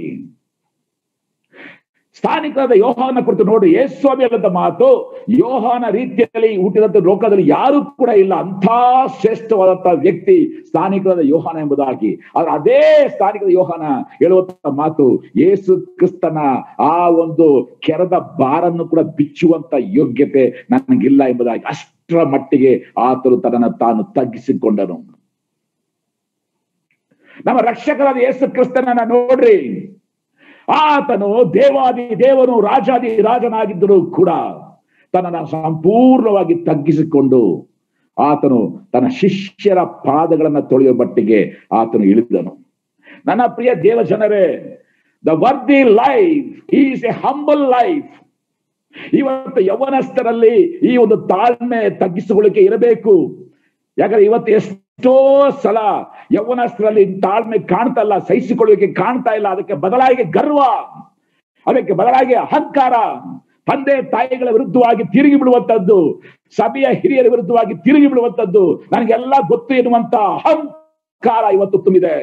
ಸ್ಥಾನಿಕರಾದ ಯೋಹಾನ ಕುರಿತು ನೋಡಿ ಯೇಸ್ವಾಮಿ ಅನ್ನದ ಮಾತು ಯೋಹಾನ ರೀತಿಯಲ್ಲಿ ಹುಟ್ಟಿದಂತ ಲೋಕದಲ್ಲಿ ಯಾರು ಕೂಡ ಇಲ್ಲ ಅಂಥ ಶ್ರೇಷ್ಠವಾದಂತಹ ವ್ಯಕ್ತಿ ಸ್ಥಾನಿಕರಾದ ಯೋಹಾನ ಎಂಬುದಾಗಿ ಆದ್ರೆ ಅದೇ ಸ್ಥಾನಿಕದ ಯೋಹಾನ ಹೇಳುವಂತ ಮಾತು ಯೇಸು ಕ್ರಿಸ್ತನ ಆ ಒಂದು ಕೆರದ ಬಾರನ್ನು ಕೂಡ ಬಿಚ್ಚುವಂತ ಯೋಗ್ಯತೆ ನನಗಿಲ್ಲ ಎಂಬುದಾಗಿ ಅಷ್ಟರ ಮಟ್ಟಿಗೆ ಆತನು ತನ್ನನ್ನು ತಾನು ತಗ್ಗಿಸಿಕೊಂಡನು ನಮ್ಮ ರಕ್ಷಕರಾದ ಯೇಸು ಕ್ರಿಸ್ತನನ್ನ ನೋಡ್ರಿ ಆತನು ದೇವಾದಿ ದೇವನು ರಾಜಾದಿ ರಾಜನಾಗಿದ್ದರೂ ಕೂಡ ತನ್ನನ್ನು ಸಂಪೂರ್ಣವಾಗಿ ತಗ್ಗಿಸಿಕೊಂಡು ಆತನು ತನ್ನ ಶಿಷ್ಯರ ಪಾದಗಳನ್ನ ತೊಳೆಯುವ ಮಟ್ಟಿಗೆ ಆತನು ಇಳಿದನು ನನ್ನ ಪ್ರಿಯ ದೇವ ಜನರೇ the worthy life is a humble life ಇವತ್ತು ಯವನಸ್ಥರಲ್ಲಿ ಈ ಒಂದು ತಾಳ್ಮೆ ತಗ್ಗಿಸಿಕೊಳ್ಳಿಕ್ಕೆ ಇರಬೇಕು ಯಾಕಂದ್ರೆ ಇವತ್ತು ಎಷ್ಟೋ ಸಲ ಯೌವನಸ್ಥರಲ್ಲಿ ತಾಳ್ಮೆ ಕಾಣ್ತಾ ಇಲ್ಲ ಸಹಿಸಿಕೊಳ್ಳಿಕ್ಕೆ ಕಾಣ್ತಾ ಇಲ್ಲ ಅದಕ್ಕೆ ಬದಲಾಗಿ ಗರ್ವ ಅದಕ್ಕೆ ಬದಲಾಗಿ ಅಹಂಕಾರ ತಂದೆ ತಾಯಿಗಳ ವಿರುದ್ಧವಾಗಿ ತಿರುಗಿ ಬಿಡುವಂತದ್ದು ಸಭೆಯ ಹಿರಿಯರ ವಿರುದ್ಧವಾಗಿ ತಿರುಗಿ ಬಿಡುವಂತದ್ದು ನನಗೆಲ್ಲ ಗೊತ್ತು ಎನ್ನುವಂತ ಅಹಂಕಾರ ಇವತ್ತು ತುಂಬಿದೆ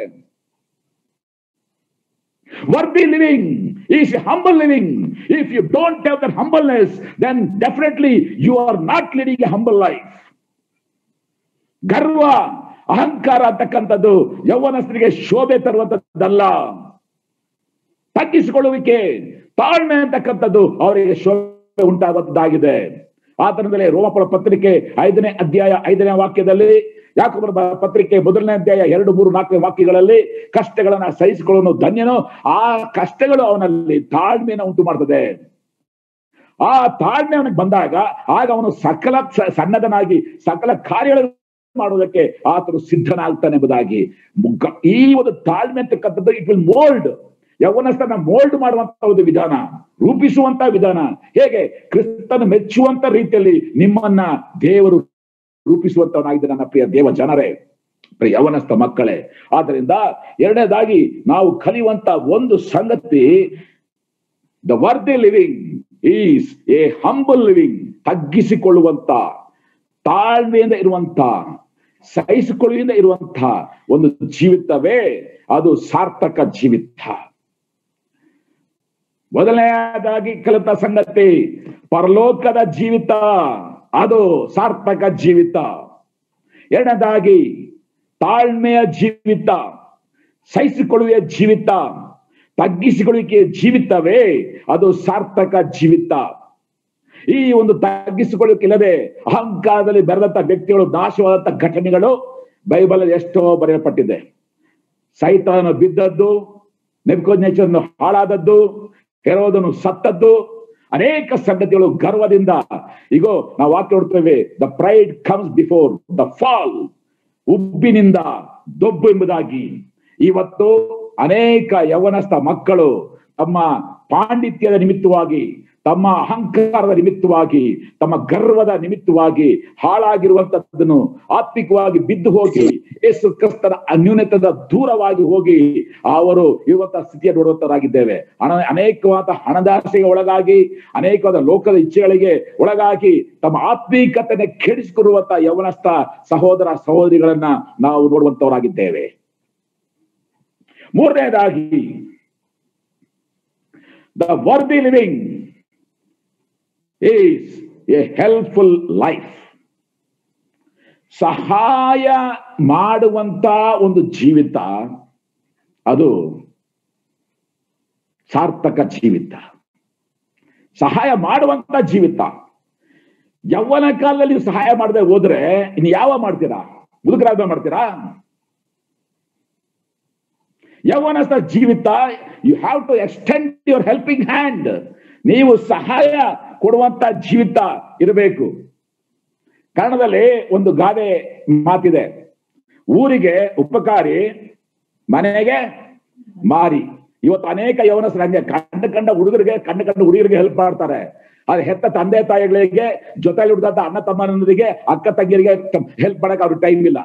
worthy living is humble living. If you don't have that humbleness, then definitely you are not leading a humble life. ಗರ್ವ ಅಹಂಕಾರ ಅಂತಕ್ಕಂಥದ್ದು ಯೌವನಸ್ಥರಿಗೆ ಶೋಭೆ ತರುವಂತದ್ದಲ್ಲ ತಗ್ಗಿಸಿಕೊಳ್ಳುವಿಕೆ ತಾಳ್ಮೆ ಅಂತಕ್ಕಂಥದ್ದು ಅವರಿಗೆ ಶೋಭೆ ಉಂಟಾಗುವಂತದ್ದಾಗಿದೆ ಆತನದಲ್ಲಿ ರೋಮಪುರ ಪತ್ರಿಕೆ ಐದನೇ ಅಧ್ಯಾಯ ಐದನೇ ವಾಕ್ಯದಲ್ಲಿ ಯಾಕೊಬ್ಬರ ಪತ್ರಿಕೆ ಮೊದಲನೇ ಅಧ್ಯಾಯ ಎರಡು ಮೂರು ನಾಲ್ಕನೇ ವಾಕ್ಯಗಳಲ್ಲಿ ಕಷ್ಟಗಳನ್ನ ಸಹಿಸಿಕೊಳ್ಳೋನು ಧನ್ಯನು ಆ ಕಷ್ಟಗಳು ಅವನಲ್ಲಿ ತಾಳ್ಮೆಯನ್ನು ಉಂಟು ಮಾಡ್ತದೆ ಆ ತಾಳ್ಮೆ ಅವನಿಗೆ ಬಂದಾಗ ಆಗ ಅವನು ಸಕಲ ಸ- ಸನ್ನದನಾಗಿ ಸಕಲ ಕಾರ್ಯಗಳನ್ನು ಮಾಡುವುದಕ್ಕೆ ಆತನು ಸಿದ್ಧನಾಗ್ತಾನೆ ಎಂಬುದಾಗಿ ಮುಗ್ಗ- ಈ ಒಂದು ತಾಳ್ಮೆ ಅಂತಕ್ಕಂಥದ್ದು ಇಟ್ ವಿಲ್ ಮೋಲ್ಡ್ ಯೌವನಸ್ಥನ ಮೋಲ್ಡ್ ಮಾಡುವಂತ ಒಂದು ವಿಧಾನ ರೂಪಿಸುವಂತ ವಿಧಾನ ಹೇಗೆ ಕ್ರಿಸ್ತನ ಮೆಚ್ಚುವಂತ ರೀತಿಯಲ್ಲಿ ನಿಮ್ಮನ್ನ ದೇವರು ರೂಪಿಸುವಂತವನಾಗಿದೆ ನನ್ನ ಪ್ರಿಯ ದೇವ ಜನರೇ ಪ್ರಿಯ ಯವನಸ್ಥ ಮಕ್ಕಳೇ ಆದ್ರಿಂದ ಎರಡನೇದಾಗಿ ನಾವು ಕಲಿಯುವಂತ ಒಂದು ಸಂಗತಿ the worthy living is a humble living ತಗ್ಗಿಸಿಕೊಳ್ಳುವಂತ ತಾಳ್ಮೆಯಿಂದ ಇರುವಂತ ಸಹಿಸಿಕೊಳ್ಳುವಿಂದ ಇರುವಂತ ಒಂದು ಜೀವಿತವೇ ಅದು ಸಾರ್ಥಕ ಜೀವಿತ ಮೊದಲನೆಯದಾಗಿ ಕಲಿತ ಸಂಗತಿ ಪರಲೋಕದ ಜೀವಿತ ಅದು ಸಾರ್ಥಕ ಜೀವಿತ ಎರಡನೇದಾಗಿ ತಾಳ್ಮೆಯ ಜೀವಿತ ಸಹಿಸಿಕೊಳ್ಳುವ ಜೀವಿತ ತಗ್ಗಿಸಿಕೊಳ್ಳುವಿಕೆಯ ಜೀವಿತವೇ ಅದು ಸಾರ್ಥಕ ಜೀವಿತ ಈ ಒಂದು ತಗ್ಗಿಸಿಕೊಳ್ಳುವಿಕಿಲ್ಲದೆ ಅಹಂಕಾರದಲ್ಲಿ ಬೆರೆದಂತ ವ್ಯಕ್ತಿಗಳು ನಾಶವಾದಂತ ಘಟನೆಗಳು ಬೈಬಲ್ ಎಷ್ಟೋ ಬರೆಯಲ್ಪಟ್ಟಿದೆ ಸೈತಾನ ಬಿದ್ದದ್ದು ನೆಬ್ಕೋಜ್ನೇಚರನ್ನು ಹಾಳಾದದ್ದು ಹೆರೋದನು ಸತ್ತದ್ದು ಅನೇಕ ಸಂಗತಿಗಳು ಗರ್ವದಿಂದ ಈಗೋ ನಾವು ವಾಕ್ಯ ನೋಡ್ತೇವೆ the pride comes before the fall ಉಬ್ಬಿನಿಂದ ದೊಬ್ಬು ಎಂಬುದಾಗಿ ಇವತ್ತು ಅನೇಕ ಯವನಸ್ಥ ಮಕ್ಕಳು ತಮ್ಮ ಪಾಂಡಿತ್ಯದ ನಿಮಿತ್ತವಾಗಿ ತಮ್ಮ ಅಹಂಕಾರದ ನಿಮಿತ್ತವಾಗಿ ತಮ್ಮ ಗರ್ವದ ನಿಮಿತ್ತವಾಗಿ ಹಾಳಾಗಿರುವಂತದ್ದನ್ನು ಆತ್ಮಿಕವಾಗಿ ಬಿದ್ದು ಹೋಗಿ ಯೇಸು ಕ್ರಿಸ್ತನ ಅನ್ಯೂನ್ಯತದ ದೂರವಾಗಿ ಹೋಗಿ ಅವರು ಇರುವಂತಹ ಸ್ಥಿತಿಯ ನೋಡುವಂತರಾಗಿದ್ದೇವೆ ಹಣ ಅನೇಕವಾದ ಹಣದಾಸೆಗೆ ಒಳಗಾಗಿ ಅನೇಕವಾದ ಲೋಕದ ಇಚ್ಛೆಗಳಿಗೆ ಒಳಗಾಗಿ ತಮ್ಮ ಆತ್ಮೀಕತೆಯನ್ನು ಕೆಡಿಸಿಕೊಳ್ಳುವಂತ ಯವನಸ್ಥ ಸಹೋದರ ಸಹೋದರಿಗಳನ್ನ ನಾವು ನೋಡುವಂತವರಾಗಿದ್ದೇವೆ ಮೂರನೇದಾಗಿ the worthy living is a helpful life ಸಹಾಯ ಮಾಡುವಂತ ಒಂದು ಜೀವಿತ ಅದು ಸಾರ್ಥಕ ಜೀವಿತ ಸಹಾಯ ಮಾಡುವಂತ ಜೀವಿತ ಯೌವನ ಕಾಲದಲ್ಲಿ ನೀವು ಸಹಾಯ ಮಾಡದೆ ಹೋದ್ರೆ ಇನ್ನು ಯಾವ ಮಾಡ್ತೀರಾ ಮುದುಕರಾದ ಮಾಡ್ತೀರಾ ಯೌವನಸ್ಥ ಜೀವಿತ you have to extend your helping hand ನೀವು ಸಹಾಯ ಕೊಡುವಂತ ಜೀವಿತ ಇರಬೇಕು ಕನ್ನಡದಲ್ಲಿ ಒಂದು ಗಾದೆ ಮಾತಿದೆ ಊರಿಗೆ ಉಪಕಾರಿ ಮನೆಗೆ ಮಾರಿ ಇವತ್ತು ಅನೇಕ ಯವನಸ್ಥರು ಹಂಗೆ ಕಂಡ ಕಂಡ ಹುಡುಗರಿಗೆ ಕಂಡ ಕಂಡ ಹುಡುಗರಿಗೆ ಹೆಲ್ಪ್ ಮಾಡ್ತಾರೆ ಆದ್ರೆ ಹೆತ್ತ ತಂದೆ ತಾಯಿಗಳಿಗೆ ಜೊತೆಲಿ ಹುಡ್ದಂತ ಅಣ್ಣ ತಮ್ಮನರಿಗೆ ಅಕ್ಕ ತಂಗಿಯರಿಗೆ ಹೆಲ್ಪ್ ಮಾಡಕ್ ಅವ್ರಿಗೆ ಟೈಮ್ ಇಲ್ಲ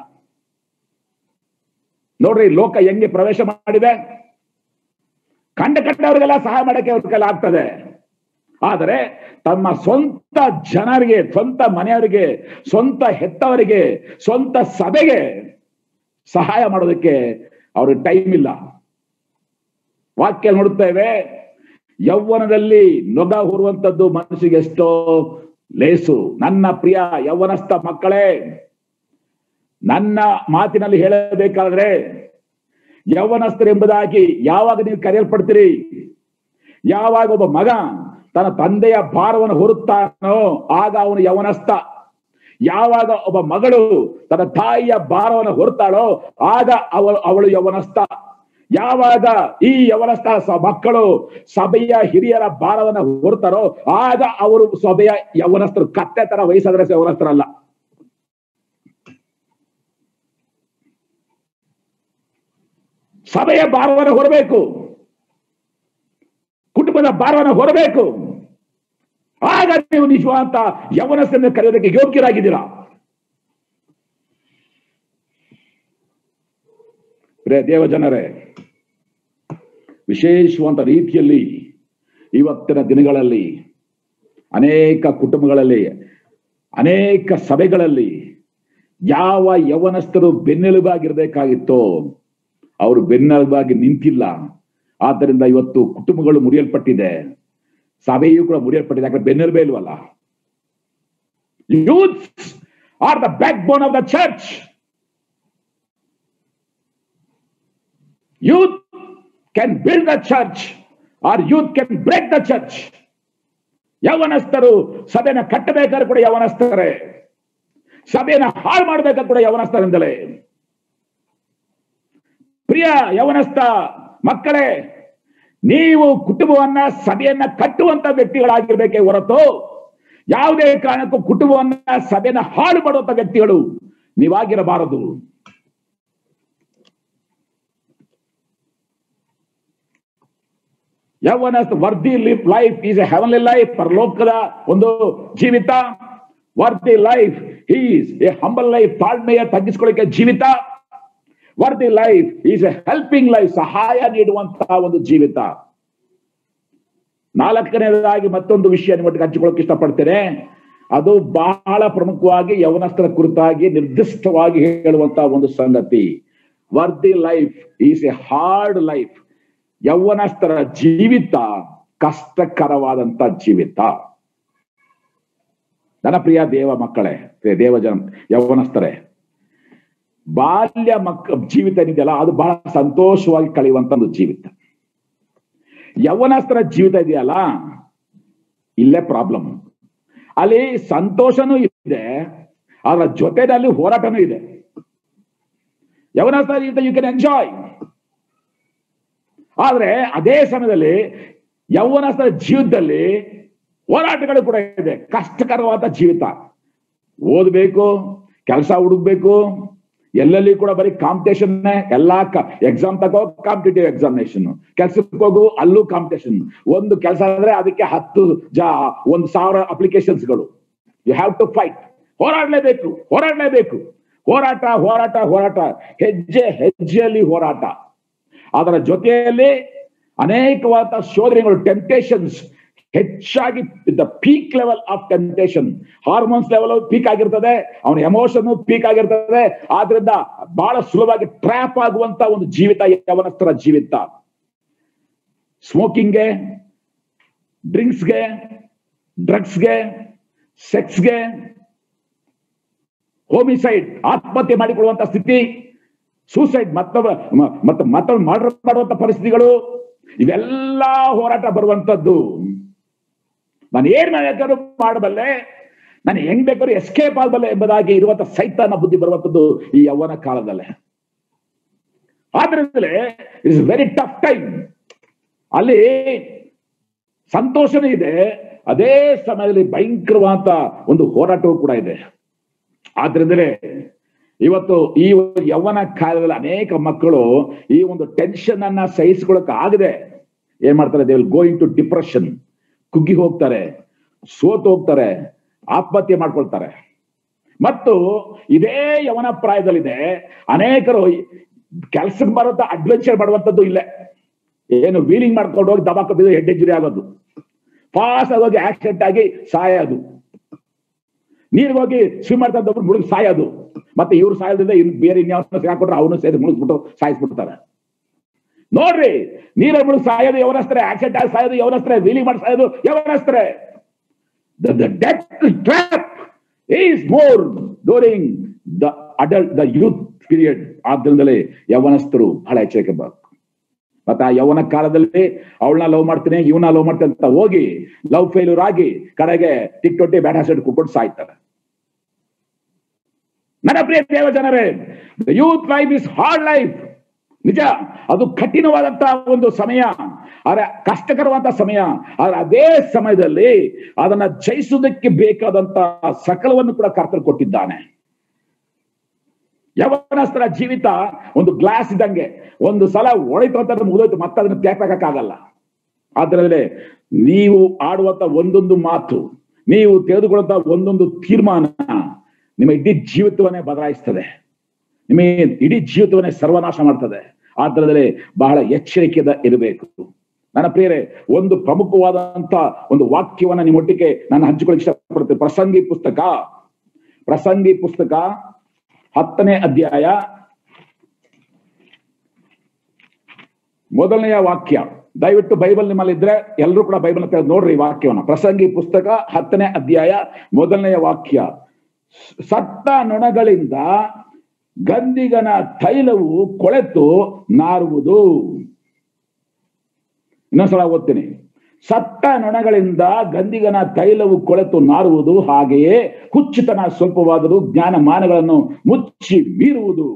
ನೋಡ್ರಿ ಲೋಕ ಹೆಂಗೆ ಪ್ರವೇಶ ಮಾಡಿದೆ ಕಂಡ ಕಂಡವರಿಗೆಲ್ಲ ಸಹಾಯ ಮಾಡಕ್ಕೆ ಅವ್ರ ಕೈಲಿ ಆಗ್ತದೆ ಆದರೆ ತಮ್ಮ ಸ್ವಂತ ಜನರಿಗೆ ಸ್ವಂತ ಮನೆಯವರಿಗೆ ಸ್ವಂತ ಹೆತ್ತವರಿಗೆ ಸ್ವಂತ ಸಭೆಗೆ ಸಹಾಯ ಮಾಡೋದಕ್ಕೆ ಅವ್ರಿಗೆ ಟೈಮ್ ಇಲ್ಲ ವಾಕ್ಯ ನೋಡುತ್ತೇವೆ ಯೌವನದಲ್ಲಿ ನೊಗ ಹೊರುವಂತದ್ದು ಮನಸ್ಸಿಗೆ ಎಷ್ಟೋ ಲೇಸು ನನ್ನ ಪ್ರಿಯ ಯೌವನಸ್ಥ ಮಕ್ಕಳೇ ನನ್ನ ಮಾತಿನಲ್ಲಿ ಹೇಳಬೇಕಾದ್ರೆ ಯೌವನಸ್ಥರು ಎಂಬುದಾಗಿ ಯಾವಾಗ ನೀವು ಕರೆಯಲ್ಪಡ್ತೀರಿ ಯಾವಾಗ ಒಬ್ಬ ಮಗ ತನ್ನ ತಂದೆಯ ಭಾರವನ್ನು ಹೊರುತ್ತಾನೋ ಆಗ ಅವನು ಯವನಸ್ಥ ಯಾವಾಗ ಒಬ್ಬ ಮಗಳು ತನ್ನ ತಾಯಿಯ ಭಾರವನ್ನು ಹೊರುತ್ತಾಳೋ ಆಗ ಅವಳು ಅವಳು ಯವನಸ್ಥ ಯಾವಾಗ ಈ ಯವನಸ್ಥ ಸ- ಮಕ್ಕಳು ಸಭೆಯ ಹಿರಿಯರ ಭಾರವನ್ನ ಹೊರ್ತಾರೋ ಆಗ ಅವರು ಸಭೆಯ ಯವನಸ್ಥರು ಕತ್ತೆ ತರ ವಯಸ್ಸಾದ್ರೆ ಯವನಸ್ಥರಲ್ಲ ಸಭೆಯ ಭಾರವನ್ನು ಹೊರಬೇಕು ಕುಟುಂಬದ ಭಾರವನ್ನು ಹೊರಬೇಕು ಆಗ ನೀವು ನಿಜವಾದ ಯವನಸ್ಥರನ್ನು ಕರೆಯೋದಕ್ಕೆ ಯೋಗ್ಯರಾಗಿದ್ದೀರಾ ಪ್ರಿಯ ದೇವಜನರೇ ವಿಶೇಷವಾದ ರೀತಿಯಲ್ಲಿ ಇವತ್ತಿನ ದಿನಗಳಲ್ಲಿ ಅನೇಕ ಕುಟುಂಬಗಳಲ್ಲಿ ಅನೇಕ ಸಭೆಗಳಲ್ಲಿ ಯಾವ ಯವನಸ್ಥರು ಬೆನ್ನೆಲುಬಾಗಿರ್ಬೇಕಾಗಿತ್ತೋ ಅವರು ಬೆನ್ನೆಲುಬಾಗಿ ನಿಂತಿಲ್ಲ ಆದ್ದರಿಂದ ಇವತ್ತು ಕುಟುಂಬಗಳು ಮುರಿಯಲ್ಪಟ್ಟಿದೆ ಸಭೆಯೂ ಕೂಡ ಮುರಿಯಲ್ಪಟ್ಟಿದೆ ಯಾಕಂದ್ರೆ ಬೆನ್ನೆಲುಬೇ ಇಲ್ವಲ್ಲ youths are the backbone of the church youth can build the church or youth can break the church ಯವನಸ್ಥರು ಸಭೆನ ಕಟ್ಟಬೇಕಾದ್ರೆ ಕೂಡ ಯವನಸ್ಥರೇ ಸಭೆನ ಹಾಳು ಮಾಡಬೇಕಾದ್ರೆ ಕೂಡ ಯವನಸ್ಥರಿಂದಲೇ ಪ್ರಿಯ ಯವನಸ್ಥ ಮಕ್ಕಳೇ ನೀವು ಕುಟುಂಬವನ್ನ ಸಭೆಯನ್ನ ಕಟ್ಟುವಂತ ವ್ಯಕ್ತಿಗಳಾಗಿರ್ಬೇಕೇ ಹೊರತು ಯಾವುದೇ ಕಾರಣಕ್ಕೂ ಕುಟುಂಬವನ್ನ ಸಭೆನ ಹಾಳು ಮಾಡುವಂತ ವ್ಯಕ್ತಿಗಳು ನೀವಾಗಿರಬಾರದು ಯೌವನ worthy live life is a heavenly life ಪರಲೋಕದ ಒಂದು ಜೀವಿತ worthy life is a humble life ತಾಳ್ಮೆಯ ತಗ್ಗಿಸ್ಕೊಳ್ಳಿಕ್ಕೆ ಜೀವಿತ worthy life is a helping life ಸಹಾಯ ನೀಡುವಂತಹ ಒಂದು ಜೀವಿತ ನಾಲ್ಕನೇದಾಗಿ ಮತ್ತೊಂದು ವಿಷಯ ನಿಮ್ಮೊಟ್ಟಿಗೆ ಹಂಚಿಕೊಳ್ಳಕ್ಕೆ ಇಷ್ಟಪಡ್ತೇನೆ ಅದು ಬಹಳ ಪ್ರಮುಖವಾಗಿ ಯವನಸ್ಥರ ಕುರಿತಾಗಿ ನಿರ್ದಿಷ್ಟವಾಗಿ ಹೇಳುವಂತಹ ಒಂದು ಸಂಗತಿ worthy life is a hard life ಯೌವನಸ್ಥರ ಜೀವಿತ ಕಷ್ಟಕರವಾದಂತ ಜೀವಿತ ನನ್ನ ಪ್ರಿಯ ದೇವ ಮಕ್ಕಳೇ ಪ್ರಿಯ ದೇವ ಜನ ಯೌವನಸ್ಥರೇ ಬಾಲ್ಯ ಮಕ್ಕ ಜೀವಿತ ಏನಿದೆಯಲ್ಲ ಅದು ಬಹಳ ಸಂತೋಷವಾಗಿ ಕಳೆಯುವಂತ ಒಂದು ಜೀವಿತ ಯೌವನಸ್ಥರ ಜೀವಿತ ಇದೆಯಲ್ಲ ಇಲ್ಲೇ ಪ್ರಾಬ್ಲಮ್ ಅಲ್ಲಿ ಸಂತೋಷನೂ ಇದೆ ಅದರ ಜೊತೆನಲ್ಲಿ ಹೋರಾಟನೂ ಇದೆ ಯೌವನಸ್ಥರ ಜೀವಿತ ಯು ಕ್ಯಾನ್ ಎಂಜಾಯ್ ಆದ್ರೆ ಅದೇ ಸಮಯದಲ್ಲಿ ಯೌವನಸ್ಥರ ಜೀವಿತದಲ್ಲಿ ಹೋರಾಟಗಳು ಕೂಡ ಇದೆ ಕಷ್ಟಕರವಾದ ಜೀವಿತ ಓದ್ಬೇಕು ಕೆಲಸ ಹುಡುಕ್ಬೇಕು ಎಲ್ಲೆಲ್ಲಿ ಕೂಡ ಬರೀ ಕಾಂಪಿಟೇಷನ್ ಎಲ್ಲಾ ಎಕ್ಸಾಮ್ ತಗೋ ಕಾಂಪಿಟೇಟಿವ್ ಎಕ್ಸಾಮಿನೇಷನ್ ಕೆಲ್ಸಕ್ಕೆ ಹೋಗು ಅಲ್ಲೂ ಕಾಂಪಿಟೇಷನ್ ಒಂದು ಕೆಲಸ ಅಂದ್ರೆ ಅದಕ್ಕೆ ಹತ್ತು ಜಾ ಒಂದು ಸಾವಿರ ಅಪ್ಲಿಕೇಶನ್ಸ್ಗಳು ಯು ಹ್ಯಾವ್ ಟು ಫೈಟ್ ಹೋರಾಡಲೇಬೇಕು ಹೋರಾಡಲೇಬೇಕು ಹೋರಾಟ ಹೋರಾಟ ಹೋರಾಟ ಹೆಜ್ಜೆ ಹೆಜ್ಜೆಯಲ್ಲಿ ಹೋರಾಟ ಅದರ ಜೊತೆಯಲ್ಲಿ ಅನೇಕವಾದ ಶೋಧನೆಗಳು ಟೆಂಪ್ಟೇಷನ್ಸ್ ಹೆಚ್ಚಾಗಿ the peak level of temptation hormones level peak ಆಗಿರ್ತದೆ ಅವನ ಎಮೋಷನ್ ಪೀಕ್ ಆಗಿರ್ತದೆ ಆದ್ರಿಂದ ಬಹಳ ಸುಲಭವಾಗಿ ಟ್ರ್ಯಾಪ್ ಆಗುವಂತ ಒಂದು ಜೀವಿತ ಯವನಸ್ಥರ ಜೀವಿತ ಸ್ಮೋಕಿಂಗ್ಗೆ ಡ್ರಿಂಕ್ಸ್ಗೆ ಡ್ರಗ್ಸ್ಗೆ ಸೆಕ್ಸ್ಗೆ ಹೋಮಿಸೈಡ್ ಆತ್ಮಹತ್ಯೆ ಮಾಡಿಕೊಳ್ಳುವಂತ ಸ್ಥಿತಿ ಸೂಸೈಡ್ ಮತ್ತೊಬ್ಬ ಮತ್ತೆ ಮತ್ತೊಬ್ಬ ಮರ್ಡರ್ ಮಾಡುವಂತ ಪರಿಸ್ಥಿತಿಗಳು ಇವೆಲ್ಲ ಹೋರಾಟ ಬರುವಂತದ್ದು ನಾನು ಏನ್ ಬೇಕಾದ್ರೂ ಮಾಡಬಲ್ಲೆ ನಾನು ಹೆಂಗ್ ಬೇಕಾದ್ರೂ ಎಸ್ಕೇಪ್ ಆಗಬಲ್ಲೆ ಎಂಬುದಾಗಿ ಇರುವಂತ ಸೈತಾನ ಬುದ್ಧಿ ಬರುವಂತದ್ದು ಈ ಯೌವನ ಕಾಲದಲ್ಲೇ ಆದ್ರಿಂದಲೇ ಇಟ್ಸ್ ವೆರಿ ಟಫ್ ಟೈಮ್ ಅಲ್ಲಿ ಸಂತೋಷನೂ ಇದೆ ಅದೇ ಸಮಯದಲ್ಲಿ ಭಯಂಕರವಾದ ಒಂದು ಹೋರಾಟವೂ ಕೂಡ ಇದೆ ಆದ್ರಿಂದಲೇ ಇವತ್ತು ಈ ಒಂದು ಯೌವನ ಕಾಲದಲ್ಲಿ ಅನೇಕ ಮಕ್ಕಳು ಈ ಒಂದು ಟೆನ್ಷನ್ ಅನ್ನ ಸಹಿಸ್ಕೊಳಕ್ ಆಗದೆ ಏನ್ ಮಾಡ್ತಾರೆ they will going to depression ಕುಗ್ಗಿ ಹೋಗ್ತಾರೆ ಸೋತು ಹೋಗ್ತಾರೆ ಆತ್ಮಹತ್ಯೆ ಮಾಡ್ಕೊಳ್ತಾರೆ ಮತ್ತು ಇದೇ ಯವನ ಪ್ರಾಯದಲ್ಲಿದೆ ಅನೇಕರು ಕೆಲ್ಸಕ್ಕೆ ಬರುವಂತ ಅಡ್ವೆಂಚರ್ ಮಾಡುವಂತದ್ದು ಇಲ್ಲೇ ಏನು ವೀಲಿಂಗ್ ಮಾಡ್ಕೊಂಡು ಹೋಗಿ ದಬಾಕ ಬಿದ್ದು ಹೆಡ್ ಇಂಜುರಿ ಆಗೋದು ಫಾಸ್ಟ್ ಆಗಿ ಹೋಗಿ ಆಕ್ಸಿಡೆಂಟ್ ಆಗಿ ಸಾಯೋದು ನೀರಿಗೆ ಹೋಗಿ ಸ್ವಿಮ್ ಮಾಡ್ತಾ ಇದ್ದೊಬ್ರು ಮುಳುಗಿ ಸಾಯೋದು ಮತ್ತೆ ಇವ್ರು ಸಾಯೋದ್ರಿಂದ ಇನ್ ಬೇರೆ ಇನ್ಯಾವ ಹಾಕೊಟ್ರೆ ಅವನು ಸೇರಿ ಮುಳುಗ್ಬಿಟ್ಟು ಸಾಯಿಸ್ಬಿಡ್ತಾರೆ ನೋಡ್ರಿ ನೀರ ಮುಳುಗಿ ಸಾಯೋದು ಯವನಸ್ತ್ರೆ ಆಕ್ಸಿಡೆಂಟ್ ಆಗಿ ಸಾಯೋದು ಯವನಸ್ತ್ರೆ ವೀಲಿಂಗ್ ಮಾಡಿ ಸಾಯೋದು ಯವನಸ್ತ್ರೆ the death trap is more during the adult the youth period ಆದ್ರಿಂದಲೇ ಯವನಸ್ಥರು ಬಹಳ ಎಚ್ಚರಿಕೆ ಬೇಕು ಮತ್ತೆ ಆ ಯೌವನ ಕಾಲದಲ್ಲಿ ಅವಳನ್ನ ಲವ್ ಮಾಡ್ತೀನಿ ಇವನ ಲವ್ ಮಾಡ್ತೀನಿ ಅಂತ ಹೋಗಿ ಲವ್ ಫೇಲ್ಯೂರ್ ಆಗಿ ಕಡೆಗೆ ಟಿಕ್ ಟೊಟ್ಟಿ ಬ್ಯಾಟ್ ಹಾಸಿಡ್ ಕುಕ್ಕೊಂಡು ಸಾಯ್ತಾರೆ ನನ್ನ ಪ್ರಿಯ ದೇವ ಜನರೇ youth life is hard life ನಿಜ ಅದು ಕಠಿಣವಾದಂತಹ ಒಂದು ಸಮಯ ಆದ್ರೆ ಕಷ್ಟಕರವಾದಂತಹ ಸಮಯ ಆದ್ರೆ ಅದೇ ಸಮಯದಲ್ಲಿ ಅದನ್ನ ಜಯಿಸುವುದಕ್ಕೆ ಬೇಕಾದಂತ ಸಕಲವನ್ನು ಕೂಡ ಕರ್ತರು ಕೊಟ್ಟಿದ್ದಾನೆ ಯವನಸ್ತರ ಜೀವಿತ ಒಂದು ಗ್ಲಾಸ್ ಇದ್ದಂಗೆ ಒಂದು ಸಲ ಒಳಿತು ಅಂತ ಮುಗಿದೋಯ್ತು ಮತ್ತೆ ಅದನ್ನ ತ್ಯಾಗಕ್ಕಾಗಲ್ಲ ಆದ್ರಲ್ಲಿ ನೀವು ಆಡುವಂತ ಒಂದೊಂದು ಮಾತು ನೀವು ತೆಗೆದುಕೊಳ್ಳುವಂತ ಒಂದೊಂದು ತೀರ್ಮಾನ ನಿಮ್ಮ ಇಡೀ ಜೀವಿತವನ್ನೇ ಬದಲಾಯಿಸ್ತದೆ ನಿಮ್ಮ ಇಡೀ ಜೀವಿತವನ್ನೇ ಸರ್ವನಾಶ ಮಾಡ್ತದೆ ಆದ್ರದಲ್ಲಿ ಬಹಳ ಎಚ್ಚರಿಕೆಯಿಂದ ಇರಬೇಕು ನನ್ನ ಪ್ರಿಯರೇ ಒಂದು ಪ್ರಮುಖವಾದಂತ ಒಂದು ವಾಕ್ಯವನ್ನ ನಿಮ್ಮೊಟ್ಟಿಗೆ ನಾನು ಹಂಚಿಕೊಳ್ಳಿ ಇಷ್ಟಪಡ್ತೇನೆ ಪ್ರಸಂಗಿ ಪುಸ್ತಕ ಪ್ರಸಂಗಿ ಪುಸ್ತಕ ಹತ್ತನೇ ಅಧ್ಯಾಯ ಮೊದಲನೆಯ ವಾಕ್ಯ ದಯವಿಟ್ಟು ಬೈಬಲ್ ನಿಮ್ಮಲ್ಲಿ ಇದ್ರೆ ಎಲ್ಲರೂ ಕೂಡ ಬೈಬಲ್ ತೆಗೆದು ನೋಡ್ರಿ ಈ ವಾಕ್ಯವನ್ನ ಪ್ರಸಂಗಿ ಪುಸ್ತಕ ಹತ್ತನೇ ಅಧ್ಯಾಯ ಮೊದಲನೆಯ ವಾಕ್ಯ ಸತ್ತ ನೊಣಗಳಿಂದ ಗಂದಿಗನ ತೈಲವು ಕೊಳೆತು ನಾರುವುದು ಇನ್ನೊಂದ್ಸಲ ಓದ್ತೀನಿ ಸತ್ತ ನೊಣಗಳಿಂದ ಗಂದಿಗನ ತೈಲವು ಕೊಳೆತು ನಾರುವುದು ಹಾಗೆಯೇ ಹುಚ್ಚುತನ ಸ್ವಲ್ಪವಾದರೂ ಜ್ಞಾನ ಮಾನಗಳನ್ನು ಮುಚ್ಚಿ ಮೀರುವುದು